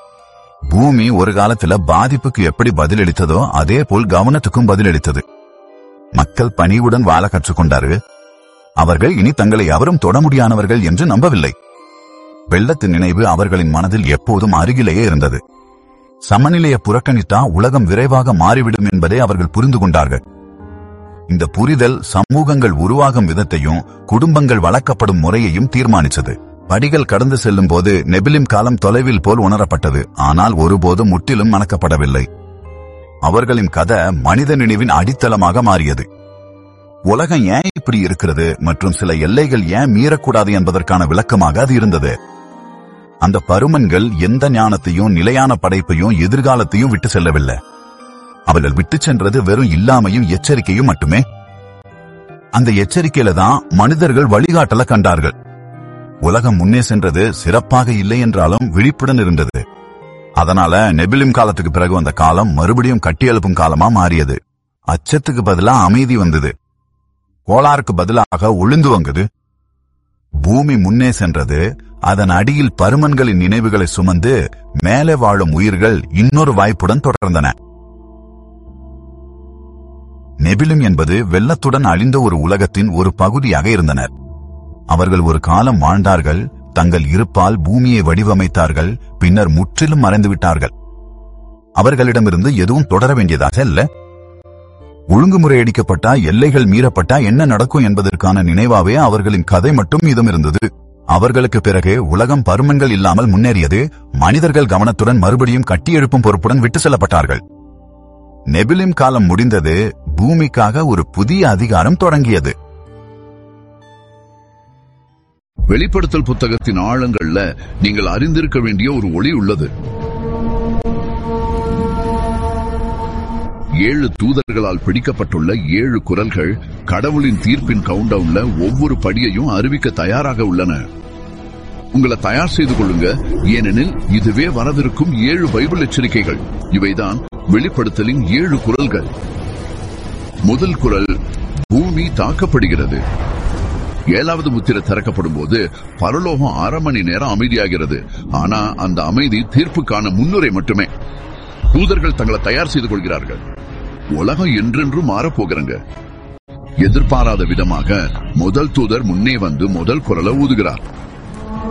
பூமி ஒரு காலத்துல பாதிப்புக்கு எப்படி பதிலளித்ததோ அதே போல் கவனத்துக்கும் பதிலளித்தது மக்கள் பணிவுடன் வாழ கற்றுக்கொண்டாரு அவர்கள் இனி தங்களை எவரும் தொட முடியாதவர்கள் என்று நம்பவில்லை வெள்ளத்தின் நினைவு அவர்களின் மனதில் எப்போதும் அருகிலேயே இருந்தது சமநிலையை புறக்கணித்தா உலகம் விரைவாக மாறிவிடும் என்பதை அவர்கள் புரிந்து கொண்டார்கள் இந்த புரிதல் சமூகங்கள் உருவாகும் விதத்தையும் குடும்பங்கள் வளர்க்கப்படும் முறையையும் தீர்மானித்தது படிகள் கடந்து செல்லும் போது நெபிலிம் காலம் தொலைவில் போல் உணரப்பட்டது ஆனால் ஒருபோதும் முற்றிலும் மணக்கப்படவில்லை அவர்களின் கதை மனித நினைவின் அடித்தளமாக மாறியது உலகம் ஏன் இப்படி இருக்கிறது மற்றும் சில எல்லைகள் ஏன் மீறக்கூடாது என்பதற்கான விளக்கமாக அது இருந்தது அந்த பருமன்கள் எந்த ஞானத்தையும் நிலையான படைப்பையும் எதிர்காலத்தையும் விட்டு செல்லவில்லை அவர்கள் விட்டு சென்றது வெறும் இல்லாமையும் எச்சரிக்கையும் மட்டுமே அந்த எச்சரிக்கையில தான் மனிதர்கள் வழிகாட்டல கண்டார்கள் உலகம் முன்னே சென்றது சிறப்பாக இல்லை என்றாலும் விழிப்புடன் இருந்தது அதனால நெபிலிம் காலத்துக்கு பிறகு வந்த காலம் மறுபடியும் கட்டியெழுப்பும் காலமா மாறியது அச்சத்துக்கு பதிலா அமைதி வந்தது கோளாறுக்கு பதிலாக ஒளிந்து வந்தது பூமி முன்னே சென்றது அதன் அடியில் பருமன்களின் நினைவுகளை சுமந்து மேலே வாழும் உயிர்கள் இன்னொரு வாய்ப்புடன் தொடர்ந்தன நெபிலும் என்பது வெள்ளத்துடன் அழிந்த ஒரு உலகத்தின் ஒரு பகுதியாக இருந்தனர் அவர்கள் ஒரு காலம் வாழ்ந்தார்கள் தங்கள் இருப்பால் பூமியை வடிவமைத்தார்கள் பின்னர் முற்றிலும் மறைந்துவிட்டார்கள் அவர்களிடமிருந்து எதுவும் தொடர வேண்டியதாக இல்ல ஒழுங்குமுறையடிக்கப்பட்டா எல்லைகள் மீறப்பட்டா என்ன நடக்கும் என்பதற்கான நினைவாவே அவர்களின் கதை மட்டும் மீதம் இருந்தது அவர்களுக்கு பிறகு உலகம் பருமன்கள் இல்லாமல் முன்னேறியது மனிதர்கள் கவனத்துடன் மறுபடியும் கட்டியெழுப்பும் பொறுப்புடன் விட்டு செல்லப்பட்டார்கள் நெபிலிம் காலம் முடிந்தது பூமிக்காக ஒரு புதிய அதிகாரம் தொடங்கியது வெளிப்படுத்தல் புத்தகத்தின் ஆழங்கள்ல நீங்கள் அறிந்திருக்க வேண்டிய ஒரு ஒளி உள்ளது ஏழு தூதர்களால் பிடிக்கப்பட்டுள்ள ஏழு குரல்கள் கடவுளின் தீர்ப்பின் கவுண்டவுன்ல ஒவ்வொரு படியையும் அறிவிக்க தயாராக உள்ளன உங்களை தயார் செய்து கொள்ளுங்க ஏனெனில் இதுவே வரவிருக்கும் ஏழு பைபிள் எச்சரிக்கைகள் இவைதான் வெளிப்படுத்தலின் ஏழு குரல்கள் முதல் குரல் பூமி தாக்கப்படுகிறது ஏழாவது முத்திரை திறக்கப்படும் போது பரலோகம் அரை மணி நேரம் அமைதியாகிறது ஆனா அந்த அமைதி தீர்ப்புக்கான முன்னுரை மட்டுமே தூதர்கள் தங்களை தயார் செய்து கொள்கிறார்கள் உலகம் என்றென்றும் மாறப்போகிறங்க எதிர்பாராத விதமாக முதல் தூதர் முன்னே வந்து முதல் குரலை ஊதுகிறார்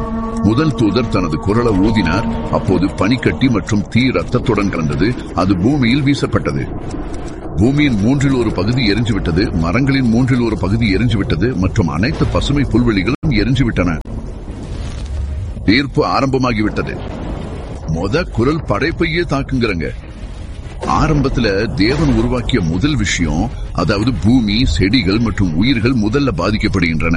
முதல் தூதர் தனது குரலை ஊதினார் அப்போது பனிக்கட்டி மற்றும் தீ ரத்தத்துடன் கலந்தது அது பூமியில் வீசப்பட்டது பூமியின் மூன்றில் ஒரு பகுதி எரிஞ்சுவிட்டது மரங்களின் மூன்றில் ஒரு பகுதி எரிஞ்சுவிட்டது மற்றும் அனைத்து பசுமை புல்வெளிகளும் எரிஞ்சுவிட்டன தீர்ப்பு ஆரம்பமாகிவிட்டது மொத குரல் படைப்பையே தாக்குங்கிறங்க ஆரம்பத்துல தேவன் உருவாக்கிய முதல் விஷயம் அதாவது பூமி செடிகள் மற்றும் உயிர்கள் முதல்ல பாதிக்கப்படுகின்றன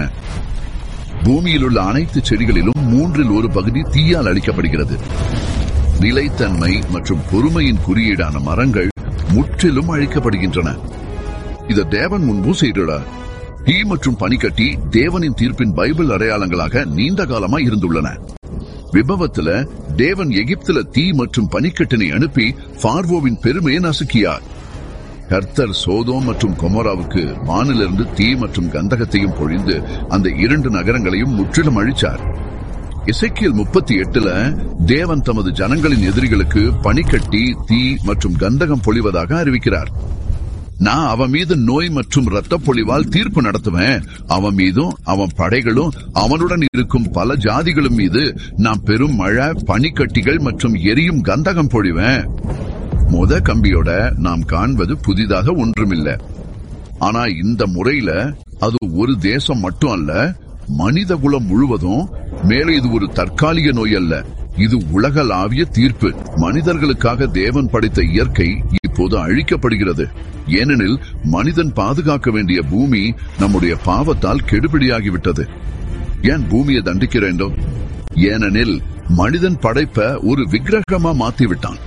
பூமியில் உள்ள அனைத்து செடிகளிலும் மூன்றில் ஒரு பகுதி தீயால் அழிக்கப்படுகிறது நிலைத்தன்மை மற்றும் பொறுமையின் குறியீடான மரங்கள் முற்றிலும் அழிக்கப்படுகின்றன இதை தேவன் முன்பும் செய்கிறார் தீ மற்றும் பனிக்கட்டி தேவனின் தீர்ப்பின் பைபிள் அடையாளங்களாக நீண்ட காலமா இருந்துள்ளன விபவத்துல தேவன் எகிப்துல தீ மற்றும் பனிக்கட்டினை அனுப்பி பார்வோவின் பெருமையை நசுக்கியார் கர்த்தர் சோதோம் மற்றும் கொமோராவுக்கு வானிலிருந்து தீ மற்றும் கந்தகத்தையும் பொழிந்து அந்த இரண்டு நகரங்களையும் முற்றிலும் அழிச்சார் இசைக்கியல் முப்பத்தி எட்டுல தேவன் தமது ஜனங்களின் எதிரிகளுக்கு பனிக்கட்டி தீ மற்றும் கந்தகம் பொழிவதாக அறிவிக்கிறார் நான் அவன் மீது நோய் மற்றும் இரத்த பொழிவால் தீர்ப்பு நடத்துவேன் அவன் மீதும் அவன் படைகளும் அவனுடன் இருக்கும் பல ஜாதிகளும் மீது நான் பெரும் மழை பனிக்கட்டிகள் மற்றும் எரியும் கந்தகம் பொழிவேன் முத கம்பியோட நாம் காண்பது புதிதாக ஒன்றுமில்லை ஆனா இந்த முறையில அது ஒரு தேசம் மட்டும் அல்ல மனித குலம் முழுவதும் மேலே இது ஒரு தற்காலிக நோய் அல்ல இது உலகளாவிய தீர்ப்பு மனிதர்களுக்காக தேவன் படைத்த இயற்கை இப்போது அழிக்கப்படுகிறது ஏனெனில் மனிதன் பாதுகாக்க வேண்டிய பூமி நம்முடைய பாவத்தால் கெடுபிடியாகிவிட்டது ஏன் பூமியை தண்டிக்க வேண்டும் ஏனெனில் மனிதன் படைப்ப ஒரு விக்கிரகமா மாத்தி விட்டான்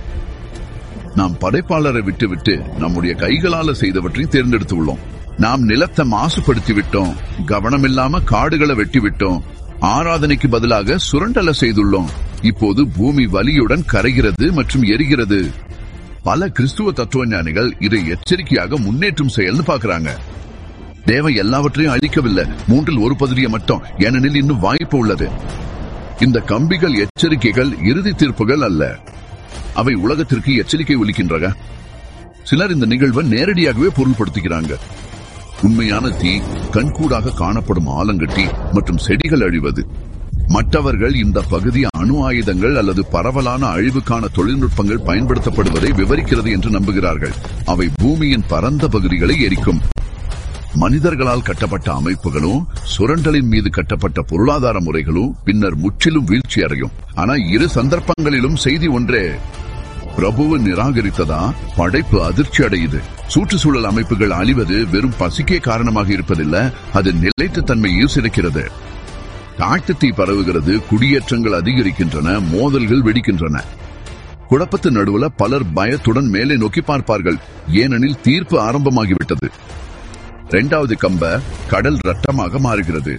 நாம் படைப்பாளரை விட்டுவிட்டு நம்முடைய கைகளால செய்தவற்றை தேர்ந்தெடுத்து உள்ளோம் நாம் நிலத்தை மாசுபடுத்தி விட்டோம் கவனமில்லாம காடுகளை வெட்டி விட்டோம் ஆராதனைக்கு பதிலாக சுரண்டலை செய்துள்ளோம் இப்போது பூமி வலியுடன் கரைகிறது மற்றும் எரிகிறது பல கிறிஸ்துவ தத்துவ ஞானிகள் இதை எச்சரிக்கையாக முன்னேற்றும் செயல்னு பாக்குறாங்க தேவன் எல்லாவற்றையும் அழிக்கவில்லை மூன்றில் ஒரு பகுதியை மட்டும் ஏனெனில் இன்னும் வாய்ப்பு உள்ளது இந்த கம்பிகள் எச்சரிக்கைகள் இறுதி தீர்ப்புகள் அல்ல அவை உலகத்திற்கு எச்சரிக்கை ஒலிக்கின்றன சிலர் இந்த நிகழ்வை நேரடியாகவே பொருள்படுத்துகிறாங்க உண்மையான தீ கண்கூடாக காணப்படும் ஆலங்கட்டி மற்றும் செடிகள் அழிவது மற்றவர்கள் இந்த பகுதி அணு ஆயுதங்கள் அல்லது பரவலான அழிவுக்கான தொழில்நுட்பங்கள் பயன்படுத்தப்படுவதை விவரிக்கிறது என்று நம்புகிறார்கள் அவை பூமியின் பரந்த பகுதிகளை எரிக்கும் மனிதர்களால் கட்டப்பட்ட அமைப்புகளும் சுரண்டலின் மீது கட்டப்பட்ட பொருளாதார முறைகளும் பின்னர் முற்றிலும் வீழ்ச்சி அடையும் ஆனா இரு சந்தர்ப்பங்களிலும் செய்தி ஒன்றே பிரபுவை நிராகரித்ததா படைப்பு அதிர்ச்சி அடையுது சுற்றுச்சூழல் அமைப்புகள் அழிவது வெறும் பசிக்கே காரணமாக இருப்பதில்லை அது நிலைத்த தன்மையை சிதைக்கிறது காட்டு தீ பரவுகிறது குடியேற்றங்கள் அதிகரிக்கின்றன மோதல்கள் வெடிக்கின்றன குழப்பத்து நடுவுல பலர் பயத்துடன் மேலே நோக்கி பார்ப்பார்கள் ஏனெனில் தீர்ப்பு ஆரம்பமாகிவிட்டது இரண்டாவது கம்ப கடல் ரத்தமாக மாறுகிறது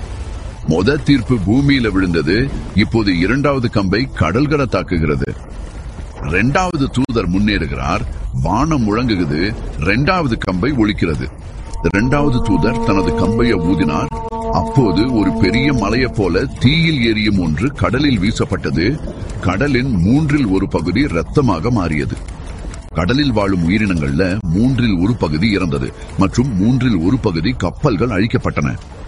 முத தீர்ப்பு பூமியில விழுந்தது இப்போது இரண்டாவது கம்பை கடல்கர தாக்குகிறது இரண்டாவது தூதர் முன்னேறுகிறார் வானம் முழங்குகிறது இரண்டாவது கம்பை ஒழிக்கிறது இரண்டாவது தூதர் தனது கம்பையை ஊதினார் அப்போது ஒரு பெரிய மலையை போல தீயில் எரியும் ஒன்று கடலில் வீசப்பட்டது கடலின் மூன்றில் ஒரு பகுதி ரத்தமாக மாறியது கடலில் வாழும் உயிரினங்கள்ல மூன்றில் ஒரு பகுதி இறந்தது மற்றும் மூன்றில் ஒரு பகுதி கப்பல்கள் அழிக்கப்பட்டன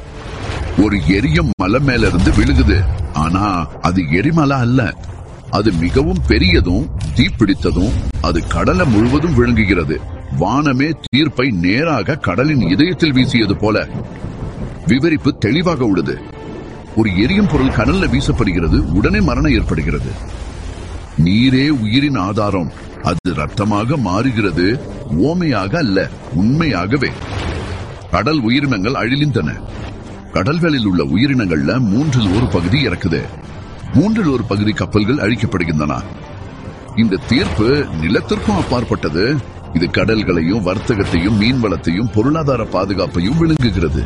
ஒரு எரியும் மலை மேல இருந்து விழுகுது ஆனா அது எரிமலை அல்ல அது மிகவும் பெரியதும் தீப்பிடித்ததும் அது கடலை முழுவதும் விழுங்குகிறது வானமே தீர்ப்பை நேராக கடலின் இதயத்தில் வீசியது போல விவரிப்பு தெளிவாக உள்ளது ஒரு எரியும் பொருள் கடல்ல வீசப்படுகிறது உடனே மரணம் ஏற்படுகிறது நீரே உயிரின் ஆதாரம் அது ரத்தமாக மாறுகிறது ஓமையாக அல்ல உண்மையாகவே கடல் உயிரினங்கள் அழிலிந்தன கடல்களில் உள்ள உயிரினங்கள்ல மூன்றில் ஒரு பகுதி இறக்குது மூன்றில் ஒரு பகுதி கப்பல்கள் அழிக்கப்படுகின்றன இந்த தீர்ப்பு நிலத்திற்கும் அப்பாற்பட்டது இது கடல்களையும் வர்த்தகத்தையும் மீன்வளத்தையும் பொருளாதார பாதுகாப்பையும் விழுங்குகிறது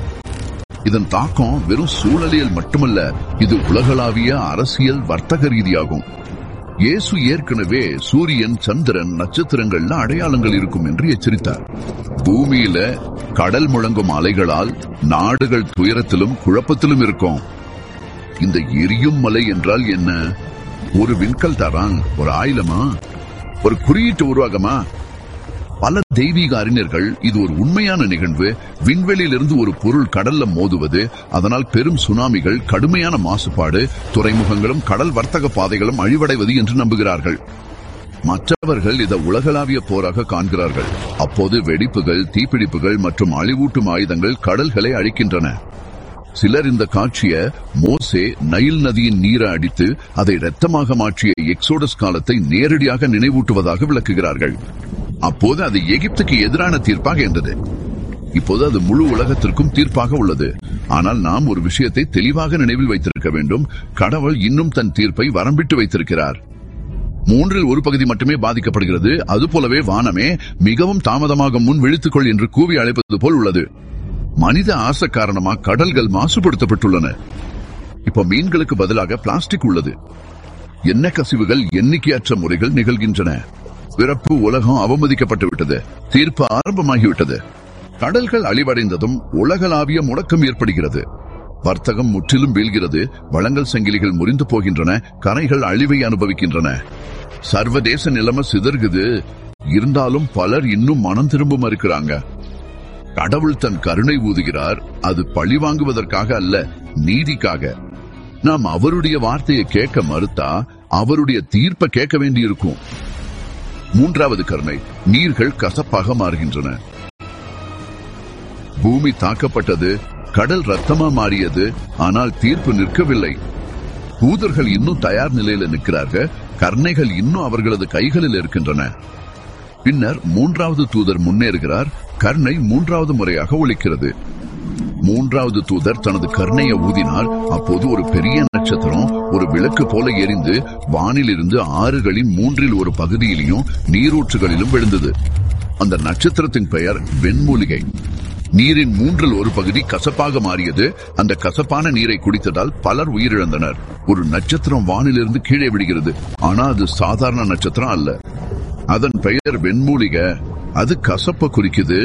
இதன் தாக்கம் வெறும் சூழலியல் மட்டுமல்ல இது உலகளாவிய அரசியல் வர்த்தக ரீதியாகும் இயேசு ஏற்கனவே சூரியன் சந்திரன் நட்சத்திரங்கள்ல அடையாளங்கள் இருக்கும் என்று எச்சரித்தார் பூமியில கடல் முழங்கும் அலைகளால் நாடுகள் துயரத்திலும் குழப்பத்திலும் இருக்கும் இந்த எரியும் மலை என்றால் என்ன ஒரு விண்கல் தரான் ஒரு ஆயுளமா ஒரு குறியீட்டு உருவாகமா பல தெய்வீக அறிஞர்கள் இது ஒரு உண்மையான நிகழ்வு விண்வெளியிலிருந்து ஒரு பொருள் கடல்ல மோதுவது அதனால் பெரும் சுனாமிகள் கடுமையான மாசுபாடு துறைமுகங்களும் கடல் வர்த்தக பாதைகளும் அழிவடைவது என்று நம்புகிறார்கள் மற்றவர்கள் இதை உலகளாவிய போராக காண்கிறார்கள் அப்போது வெடிப்புகள் தீப்பிடிப்புகள் மற்றும் அழிவூட்டும் ஆயுதங்கள் கடல்களை அழிக்கின்றன சிலர் இந்த காட்சிய மோசே நைல் நதியின் நீரை அடித்து அதை இரத்தமாக மாற்றிய எக்ஸோடஸ் காலத்தை நேரடியாக நினைவூட்டுவதாக விளக்குகிறார்கள் அப்போது அது எகிப்துக்கு எதிரான தீர்ப்பாக இருந்தது இப்போது அது முழு உலகத்திற்கும் தீர்ப்பாக உள்ளது ஆனால் நாம் ஒரு விஷயத்தை தெளிவாக நினைவில் வைத்திருக்க வேண்டும் கடவுள் இன்னும் தன் தீர்ப்பை வரம்பிட்டு வைத்திருக்கிறார் மூன்றில் ஒரு பகுதி மட்டுமே பாதிக்கப்படுகிறது அதுபோலவே வானமே மிகவும் தாமதமாக முன் விழித்துக்கொள் என்று கூவி அழைப்பது போல் உள்ளது மனித ஆசை காரணமா கடல்கள் மாசுபடுத்தப்பட்டுள்ளன இப்ப மீன்களுக்கு பதிலாக பிளாஸ்டிக் உள்ளது எண்ணெய் கசிவுகள் எண்ணிக்கையற்ற முறைகள் நிகழ்கின்றன பிறப்பு உலகம் அவமதிக்கப்பட்டு விட்டது தீர்ப்பு ஆரம்பமாகிவிட்டது கடல்கள் அழிவடைந்ததும் உலகளாவிய முடக்கம் ஏற்படுகிறது வர்த்தகம் முற்றிலும் வீழ்கிறது வளங்கள் சங்கிலிகள் முறிந்து போகின்றன கரைகள் அழிவை அனுபவிக்கின்றன சர்வதேச நிலைமை சிதறுகுது இருந்தாலும் பலர் இன்னும் மனம் திரும்ப மறுக்கிறாங்க கடவுள் தன் கருணை ஊதுகிறார் அது பழி வாங்குவதற்காக அல்ல நீதிக்காக நாம் அவருடைய வார்த்தையை கேட்க மறுத்தா அவருடைய தீர்ப்பை கேட்க வேண்டியிருக்கும் மூன்றாவது கருணை நீர்கள் கசப்பாக மாறுகின்றன பூமி தாக்கப்பட்டது கடல் ரத்தமா மாறியது ஆனால் தீர்ப்பு நிற்கவில்லை தூதர்கள் இன்னும் தயார் நிலையில நிற்கிறார்கள் கர்ணைகள் இன்னும் அவர்களது கைகளில் இருக்கின்றன பின்னர் மூன்றாவது தூதர் முன்னேறுகிறார் கர்ணை மூன்றாவது முறையாக ஒலிக்கிறது மூன்றாவது தூதர் தனது கர்ணையை ஊதினார் அப்போது ஒரு பெரிய நட்சத்திரம் ஒரு விளக்கு போல எரிந்து வானிலிருந்து ஆறுகளின் மூன்றில் ஒரு பகுதியிலும் நீரூற்றுகளிலும் விழுந்தது அந்த நட்சத்திரத்தின் பெயர் வெண்மூலிகை நீரின் மூன்றில் ஒரு பகுதி கசப்பாக மாறியது அந்த கசப்பான நீரை குடித்ததால் பலர் உயிரிழந்தனர் ஒரு நட்சத்திரம் வானிலிருந்து கீழே விடுகிறது ஆனா அது சாதாரண நட்சத்திரம் அல்ல அதன் பெயர் வெண்மூலிகை அது கசப்ப குறிக்குது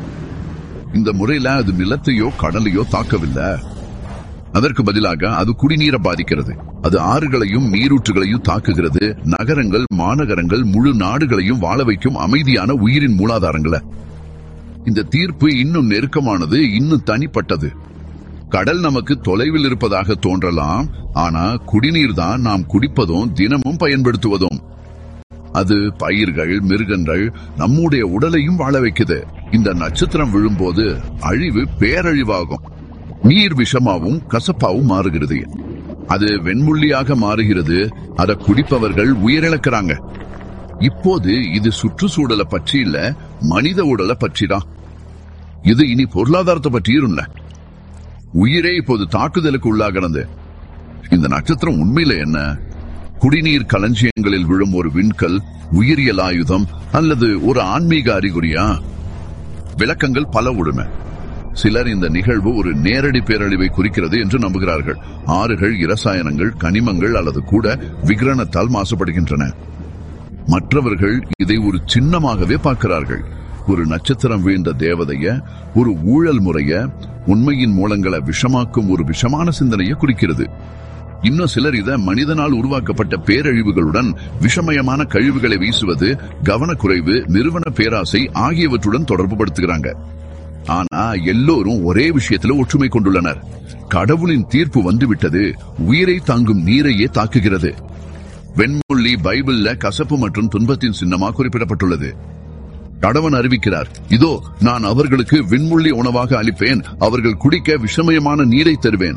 இந்த முறையில அது நிலத்தையோ கடலையோ தாக்கவில்லை அதற்கு பதிலாக அது குடிநீரை பாதிக்கிறது அது ஆறுகளையும் நீரூற்றுகளையும் தாக்குகிறது நகரங்கள் மாநகரங்கள் முழு நாடுகளையும் வாழ வைக்கும் அமைதியான உயிரின் மூலாதாரங்களை இந்த தீர்ப்பு இன்னும் நெருக்கமானது இன்னும் தனிப்பட்டது கடல் நமக்கு தொலைவில் இருப்பதாக தோன்றலாம் ஆனா குடிநீர் தான் நாம் குடிப்பதும் தினமும் பயன்படுத்துவதும் அது பயிர்கள் மிருகங்கள் நம்முடைய உடலையும் வாழ வைக்குது இந்த நட்சத்திரம் விழும்போது அழிவு பேரழிவாகும் நீர் விஷமாவும் கசப்பாவும் மாறுகிறது அது வெண்முள்ளியாக மாறுகிறது அதை குடிப்பவர்கள் உயிரிழக்கிறாங்க இப்போது இது சுற்றுச்சூழலை பற்றி இல்ல மனித உடலை பற்றிதான் இது இனி பொருளாதாரத்தை பற்றியும் இல்ல உயிரே இப்போது தாக்குதலுக்கு உள்ளாகிறது இந்த நட்சத்திரம் உண்மையில என்ன குடிநீர் களஞ்சியங்களில் விழும் ஒரு விண்கல் உயிரியல் ஆயுதம் அல்லது ஒரு ஆன்மீக அறிகுறியா விளக்கங்கள் பல உடுமை சிலர் இந்த நிகழ்வு ஒரு நேரடி பேரழிவை குறிக்கிறது என்று நம்புகிறார்கள் ஆறுகள் இரசாயனங்கள் கனிமங்கள் அல்லது கூட விகிரணத்தால் மாசுபடுகின்றன மற்றவர்கள் இதை ஒரு சின்னமாகவே பார்க்கிறார்கள் ஒரு நட்சத்திரம் வீழ்ந்த தேவதைய ஒரு ஊழல் முறைய உண்மையின் மூலங்களை விஷமாக்கும் ஒரு விஷமான சிந்தனையை குறிக்கிறது இன்னும் சிலர் இத மனிதனால் உருவாக்கப்பட்ட பேரழிவுகளுடன் விஷமயமான கழிவுகளை வீசுவது கவனக்குறைவு நிறுவன பேராசை ஆகியவற்றுடன் தொடர்பு படுத்துகிறாங்க ஆனா எல்லோரும் ஒரே விஷயத்துல ஒற்றுமை கொண்டுள்ளனர் கடவுளின் தீர்ப்பு வந்துவிட்டது உயிரை தாங்கும் நீரையே தாக்குகிறது வெண்முள்ளி பைபிள்ல கசப்பு மற்றும் துன்பத்தின் சின்னமா குறிப்பிடப்பட்டுள்ளது கடவன் அறிவிக்கிறார் இதோ நான் அவர்களுக்கு விண்முள்ளி உணவாக அளிப்பேன் அவர்கள் குடிக்க விஷமயமான நீரை தருவேன்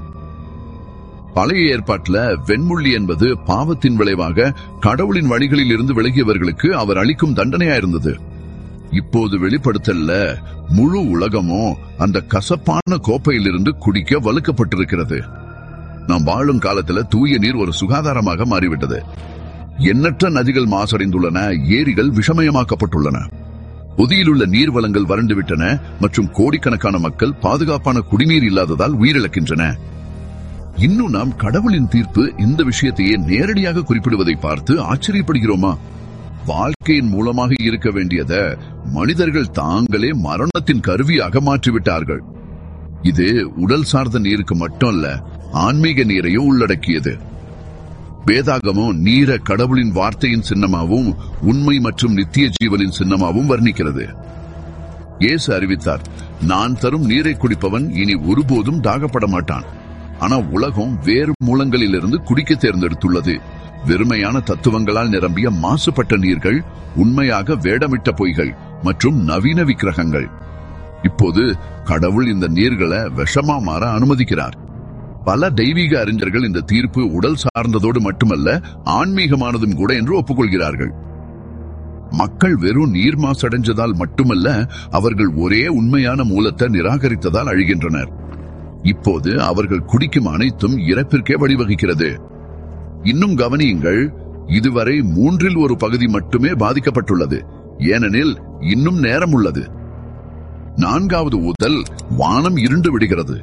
பழைய ஏற்பாட்டுல வெண்முள்ளி என்பது பாவத்தின் விளைவாக கடவுளின் வழிகளில் இருந்து விலகியவர்களுக்கு அவர் அளிக்கும் தண்டனையா இருந்தது இப்போது வெளிப்படுத்தல்ல முழு உலகமும் அந்த கசப்பான கோப்பையிலிருந்து குடிக்க வலுக்கப்பட்டிருக்கிறது நாம் வாழும் காலத்துல தூய நீர் ஒரு சுகாதாரமாக மாறிவிட்டது எண்ணற்ற நதிகள் மாசடைந்துள்ளன ஏரிகள் விஷமயமாக்கப்பட்டுள்ளன பொதியிலுள்ள நீர் வளங்கள் வறண்டுவிட்டன மற்றும் கோடிக்கணக்கான மக்கள் பாதுகாப்பான குடிநீர் இல்லாததால் உயிரிழக்கின்றன இன்னும் நாம் கடவுளின் தீர்ப்பு இந்த விஷயத்தையே நேரடியாக குறிப்பிடுவதை பார்த்து ஆச்சரியப்படுகிறோமா வாழ்க்கையின் மூலமாக இருக்க வேண்டியத மனிதர்கள் தாங்களே மரணத்தின் கருவியாக மாற்றிவிட்டார்கள் இது உடல் சார்ந்த நீருக்கு மட்டும் அல்ல ஆன்மீக நீரையும் உள்ளடக்கியது வேதாகமம் நீர கடவுளின் வார்த்தையின் சின்னமாகவும் உண்மை மற்றும் நித்திய ஜீவனின் சின்னமாகவும் வர்ணிக்கிறது இயேசு அறிவித்தார் நான் தரும் நீரை குடிப்பவன் இனி ஒருபோதும் தாகப்பட மாட்டான் ஆனா உலகம் வேறு மூலங்களிலிருந்து குடிக்க தேர்ந்தெடுத்துள்ளது வெறுமையான தத்துவங்களால் நிரம்பிய மாசுபட்ட நீர்கள் உண்மையாக வேடமிட்ட பொய்கள் மற்றும் நவீன விக்கிரகங்கள் இப்போது கடவுள் இந்த நீர்களை விஷமா மாற அனுமதிக்கிறார் பல தெய்வீக அறிஞர்கள் இந்த தீர்ப்பு உடல் சார்ந்ததோடு மட்டுமல்ல ஆன்மீகமானதும் கூட என்று ஒப்புக்கொள்கிறார்கள் மக்கள் வெறும் நீர் மாசடைஞ்சதால் மட்டுமல்ல அவர்கள் ஒரே உண்மையான மூலத்தை நிராகரித்ததால் அழிகின்றனர் இப்போது அவர்கள் குடிக்கும் அனைத்தும் இறப்பிற்கே வழிவகுக்கிறது இன்னும் கவனியுங்கள் இதுவரை மூன்றில் ஒரு பகுதி மட்டுமே பாதிக்கப்பட்டுள்ளது ஏனெனில் இன்னும் நேரம் உள்ளது நான்காவது ஊதல் வானம் இருண்டு விடுகிறது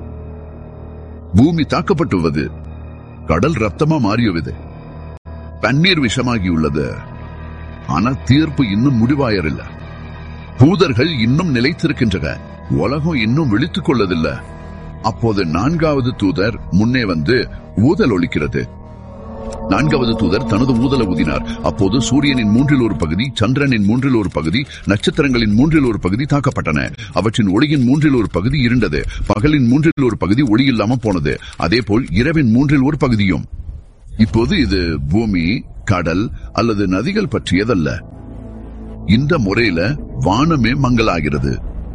பூமி தாக்கப்பட்டுள்ளது கடல் ரத்தமா மாறியுள்ளது தண்ணீர் விஷமாகியுள்ளது ஆனா தீர்ப்பு இன்னும் முடிவாயரில்ல தூதர்கள் இன்னும் நிலைத்திருக்கின்றன உலகம் இன்னும் விழித்துக் கொள்ளதில்லை அப்போது நான்காவது தூதர் முன்னே வந்து ஊதல் ஒலிக்கிறது நான்காவது தூதர் தனது ஊதல ஊதினார் அப்போது சூரியனின் மூன்றில் ஒரு பகுதி சந்திரனின் மூன்றில் ஒரு பகுதி நட்சத்திரங்களின் மூன்றில் ஒரு பகுதி தாக்கப்பட்டன அவற்றின் ஒளியின் மூன்றில் ஒரு பகுதி இருண்டது பகலின் மூன்றில் ஒரு பகுதி ஒளி இல்லாம போனது அதேபோல் இரவின் மூன்றில் ஒரு பகுதியும் இப்போது இது பூமி கடல் அல்லது நதிகள் பற்றியதல்ல இந்த முறையில வானமே மங்கலாகிறது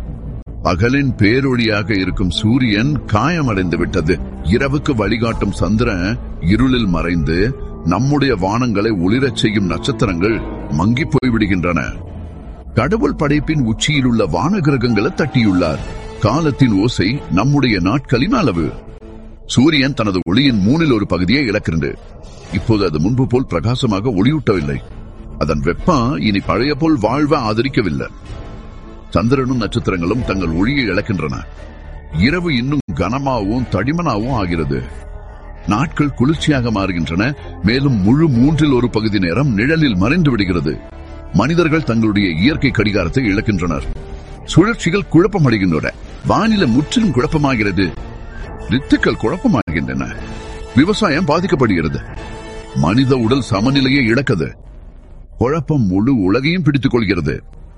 பகலின் பேரொளியாக இருக்கும் சூரியன் காயமடைந்து விட்டது இரவுக்கு வழிகாட்டும் சந்திரன் இருளில் மறைந்து நம்முடைய வானங்களை ஒளிரச் செய்யும் நட்சத்திரங்கள் மங்கி போய்விடுகின்றன கடவுள் படைப்பின் உச்சியில் உள்ள வான கிரகங்களை தட்டியுள்ளார் காலத்தின் ஓசை நம்முடைய நாட்களின் அளவு சூரியன் தனது ஒளியின் மூணில் ஒரு பகுதியை இழக்கிறது இப்போது அது முன்பு போல் பிரகாசமாக ஒளியூட்டவில்லை அதன் வெப்பம் இனி பழைய போல் வாழ்வ ஆதரிக்கவில்லை சந்திரனும் நட்சத்திரங்களும் தங்கள் ஒளியை இழக்கின்றன இரவு இன்னும் கனமாகவும் தடிமனாகவும் ஆகிறது நாட்கள் குளிர்ச்சியாக மாறுகின்றன மேலும் முழு மூன்றில் ஒரு பகுதி நேரம் நிழலில் மறைந்து விடுகிறது மனிதர்கள் தங்களுடைய இயற்கை கடிகாரத்தை இழக்கின்றனர் சுழற்சிகள் குழப்பமடைகின்றன வானிலை முற்றிலும் குழப்பமாகிறது ரித்துக்கள் குழப்பமாகின்றன விவசாயம் பாதிக்கப்படுகிறது மனித உடல் சமநிலையை இழக்குது குழப்பம் முழு உலகையும் பிடித்துக் கொள்கிறது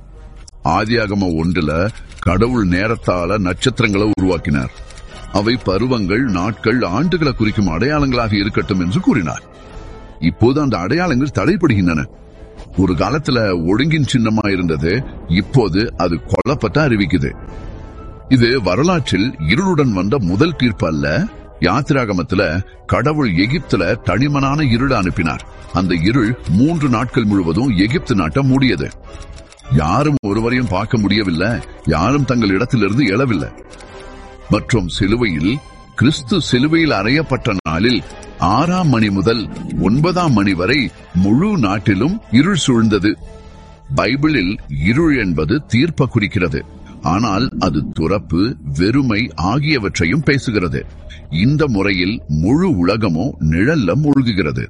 ஆதியாகம ஒன்றுல கடவுள் நேரத்தால நட்சத்திரங்களை உருவாக்கினார் அவை பருவங்கள் நாட்கள் ஆண்டுகளை குறிக்கும் அடையாளங்களாக இருக்கட்டும் என்று கூறினார் இப்போது அந்த அடையாளங்கள் தடைப்படுகின்றன ஒரு காலத்துல ஒழுங்கின் சின்னமா இருந்தது இப்போது அது கொல்லப்பட்ட அறிவிக்குது இது வரலாற்றில் இருளுடன் வந்த முதல் தீர்ப்பு அல்ல யாத்திராகமத்துல கடவுள் எகிப்துல தனிமனான இருள அனுப்பினார் அந்த இருள் மூன்று நாட்கள் முழுவதும் எகிப்து நாட்டை மூடியது யாரும் ஒருவரையும் பார்க்க முடியவில்லை யாரும் தங்கள் இடத்திலிருந்து எழவில்லை மற்றும் சிலுவையில் கிறிஸ்து சிலுவையில் அறையப்பட்ட நாளில் ஆறாம் மணி முதல் ஒன்பதாம் மணி வரை முழு நாட்டிலும் இருள் சூழ்ந்தது பைபிளில் இருள் என்பது தீர்ப்ப குறிக்கிறது ஆனால் அது துறப்பு வெறுமை ஆகியவற்றையும் பேசுகிறது இந்த முறையில் முழு உலகமும் நிழல்ல மூழ்குகிறது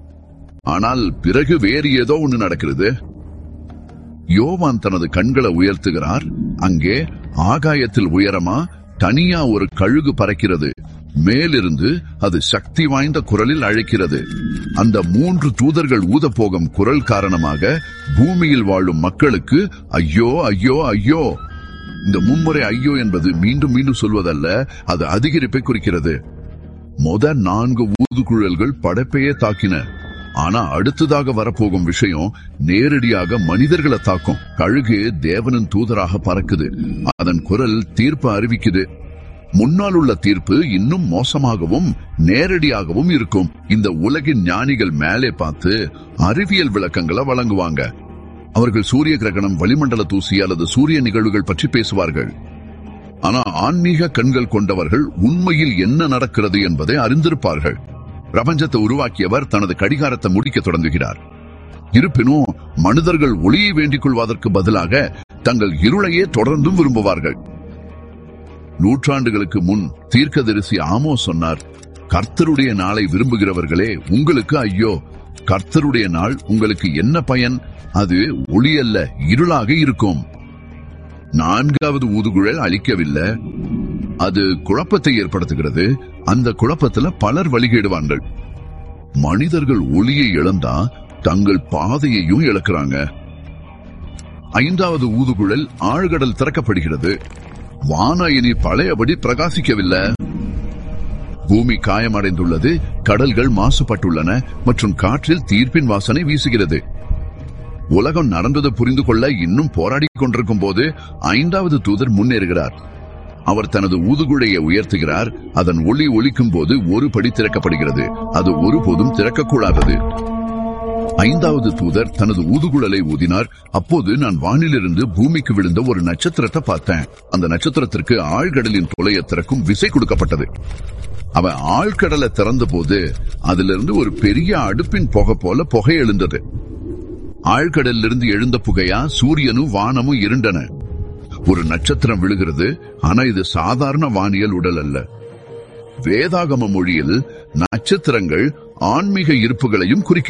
ஆனால் பிறகு வேறு ஏதோ ஒண்ணு நடக்கிறது யோவான் தனது கண்களை உயர்த்துகிறார் அங்கே ஆகாயத்தில் உயரமா தனியா ஒரு கழுகு பறக்கிறது மேலிருந்து அது சக்தி வாய்ந்த குரலில் அழைக்கிறது அந்த மூன்று தூதர்கள் ஊதப்போகும் குரல் காரணமாக பூமியில் வாழும் மக்களுக்கு ஐயோ ஐயோ ஐயோ இந்த மும்முறை ஐயோ என்பது மீண்டும் மீண்டும் சொல்வதல்ல அது அதிகரிப்பை குறிக்கிறது முத நான்கு ஊதுகுழல்கள் படைப்பையே தாக்கின ஆனா அடுத்ததாக வரப்போகும் விஷயம் நேரடியாக மனிதர்களை தாக்கும் கழுகு தேவனின் தூதராக பறக்குது அதன் குரல் தீர்ப்பு அறிவிக்குது முன்னால் உள்ள தீர்ப்பு இன்னும் மோசமாகவும் நேரடியாகவும் இருக்கும் இந்த உலகின் ஞானிகள் மேலே பார்த்து அறிவியல் விளக்கங்களை வழங்குவாங்க அவர்கள் சூரிய கிரகணம் வளிமண்டல தூசி அல்லது சூரிய நிகழ்வுகள் பற்றி பேசுவார்கள் ஆனா ஆன்மீக கண்கள் கொண்டவர்கள் உண்மையில் என்ன நடக்கிறது என்பதை அறிந்திருப்பார்கள் பிரபஞ்சத்தை உருவாக்கியவர் தனது கடிகாரத்தை முடிக்க தொடங்குகிறார் இருப்பினும் மனிதர்கள் ஒளியை வேண்டிக் கொள்வதற்கு பதிலாக தங்கள் இருளையே தொடர்ந்தும் விரும்புவார்கள் நூற்றாண்டுகளுக்கு முன் தீர்க்கதரிசி ஆமோ சொன்னார் கர்த்தருடைய நாளை விரும்புகிறவர்களே உங்களுக்கு ஐயோ கர்த்தருடைய நாள் உங்களுக்கு என்ன பயன் அது ஒளி அல்ல இருளாக இருக்கும் நான்காவது ஊதுகுழல் அளிக்கவில்லை அது குழப்பத்தை ஏற்படுத்துகிறது அந்த குழப்பத்துல பலர் வழிகேடுவார்கள் மனிதர்கள் ஒளியை இழந்தா தங்கள் பாதையையும் இழக்கிறாங்க ஐந்தாவது ஊதுகுழல் ஆழ்கடல் திறக்கப்படுகிறது வான இனி பழையபடி பிரகாசிக்கவில்லை பூமி காயமடைந்துள்ளது கடல்கள் மாசுபட்டுள்ளன மற்றும் காற்றில் தீர்ப்பின் வாசனை வீசுகிறது உலகம் நடந்தது புரிந்து கொள்ள இன்னும் போராடிக் கொண்டிருக்கும் போது ஐந்தாவது தூதர் முன்னேறுகிறார் அவர் தனது ஊதுகுழையை உயர்த்துகிறார் அதன் ஒளி ஒலிக்கும் போது ஒரு படி திறக்கப்படுகிறது அது ஒருபோதும் திறக்கக்கூடாதது ஐந்தாவது தூதர் தனது ஊதுகுழலை ஊதினார் அப்போது நான் வானிலிருந்து பூமிக்கு விழுந்த ஒரு நட்சத்திரத்தை பார்த்தேன் அந்த நட்சத்திரத்திற்கு ஆழ்கடலின் தொலையை திறக்கும் விசை கொடுக்கப்பட்டது அவன் ஆழ்கடலை திறந்த போது அதிலிருந்து ஒரு பெரிய அடுப்பின் புகை போல புகை எழுந்தது ஆழ்கடலிலிருந்து எழுந்த புகையா சூரியனும் வானமும் இருண்டன ஒரு நட்சத்திரம் விழுகிறது ஆனா இது சாதாரண வானியல் உடல் அல்ல வேதாகம மொழியில் நட்சத்திரங்கள் ஆன்மீக இருப்புகளையும் குறிக்கிறது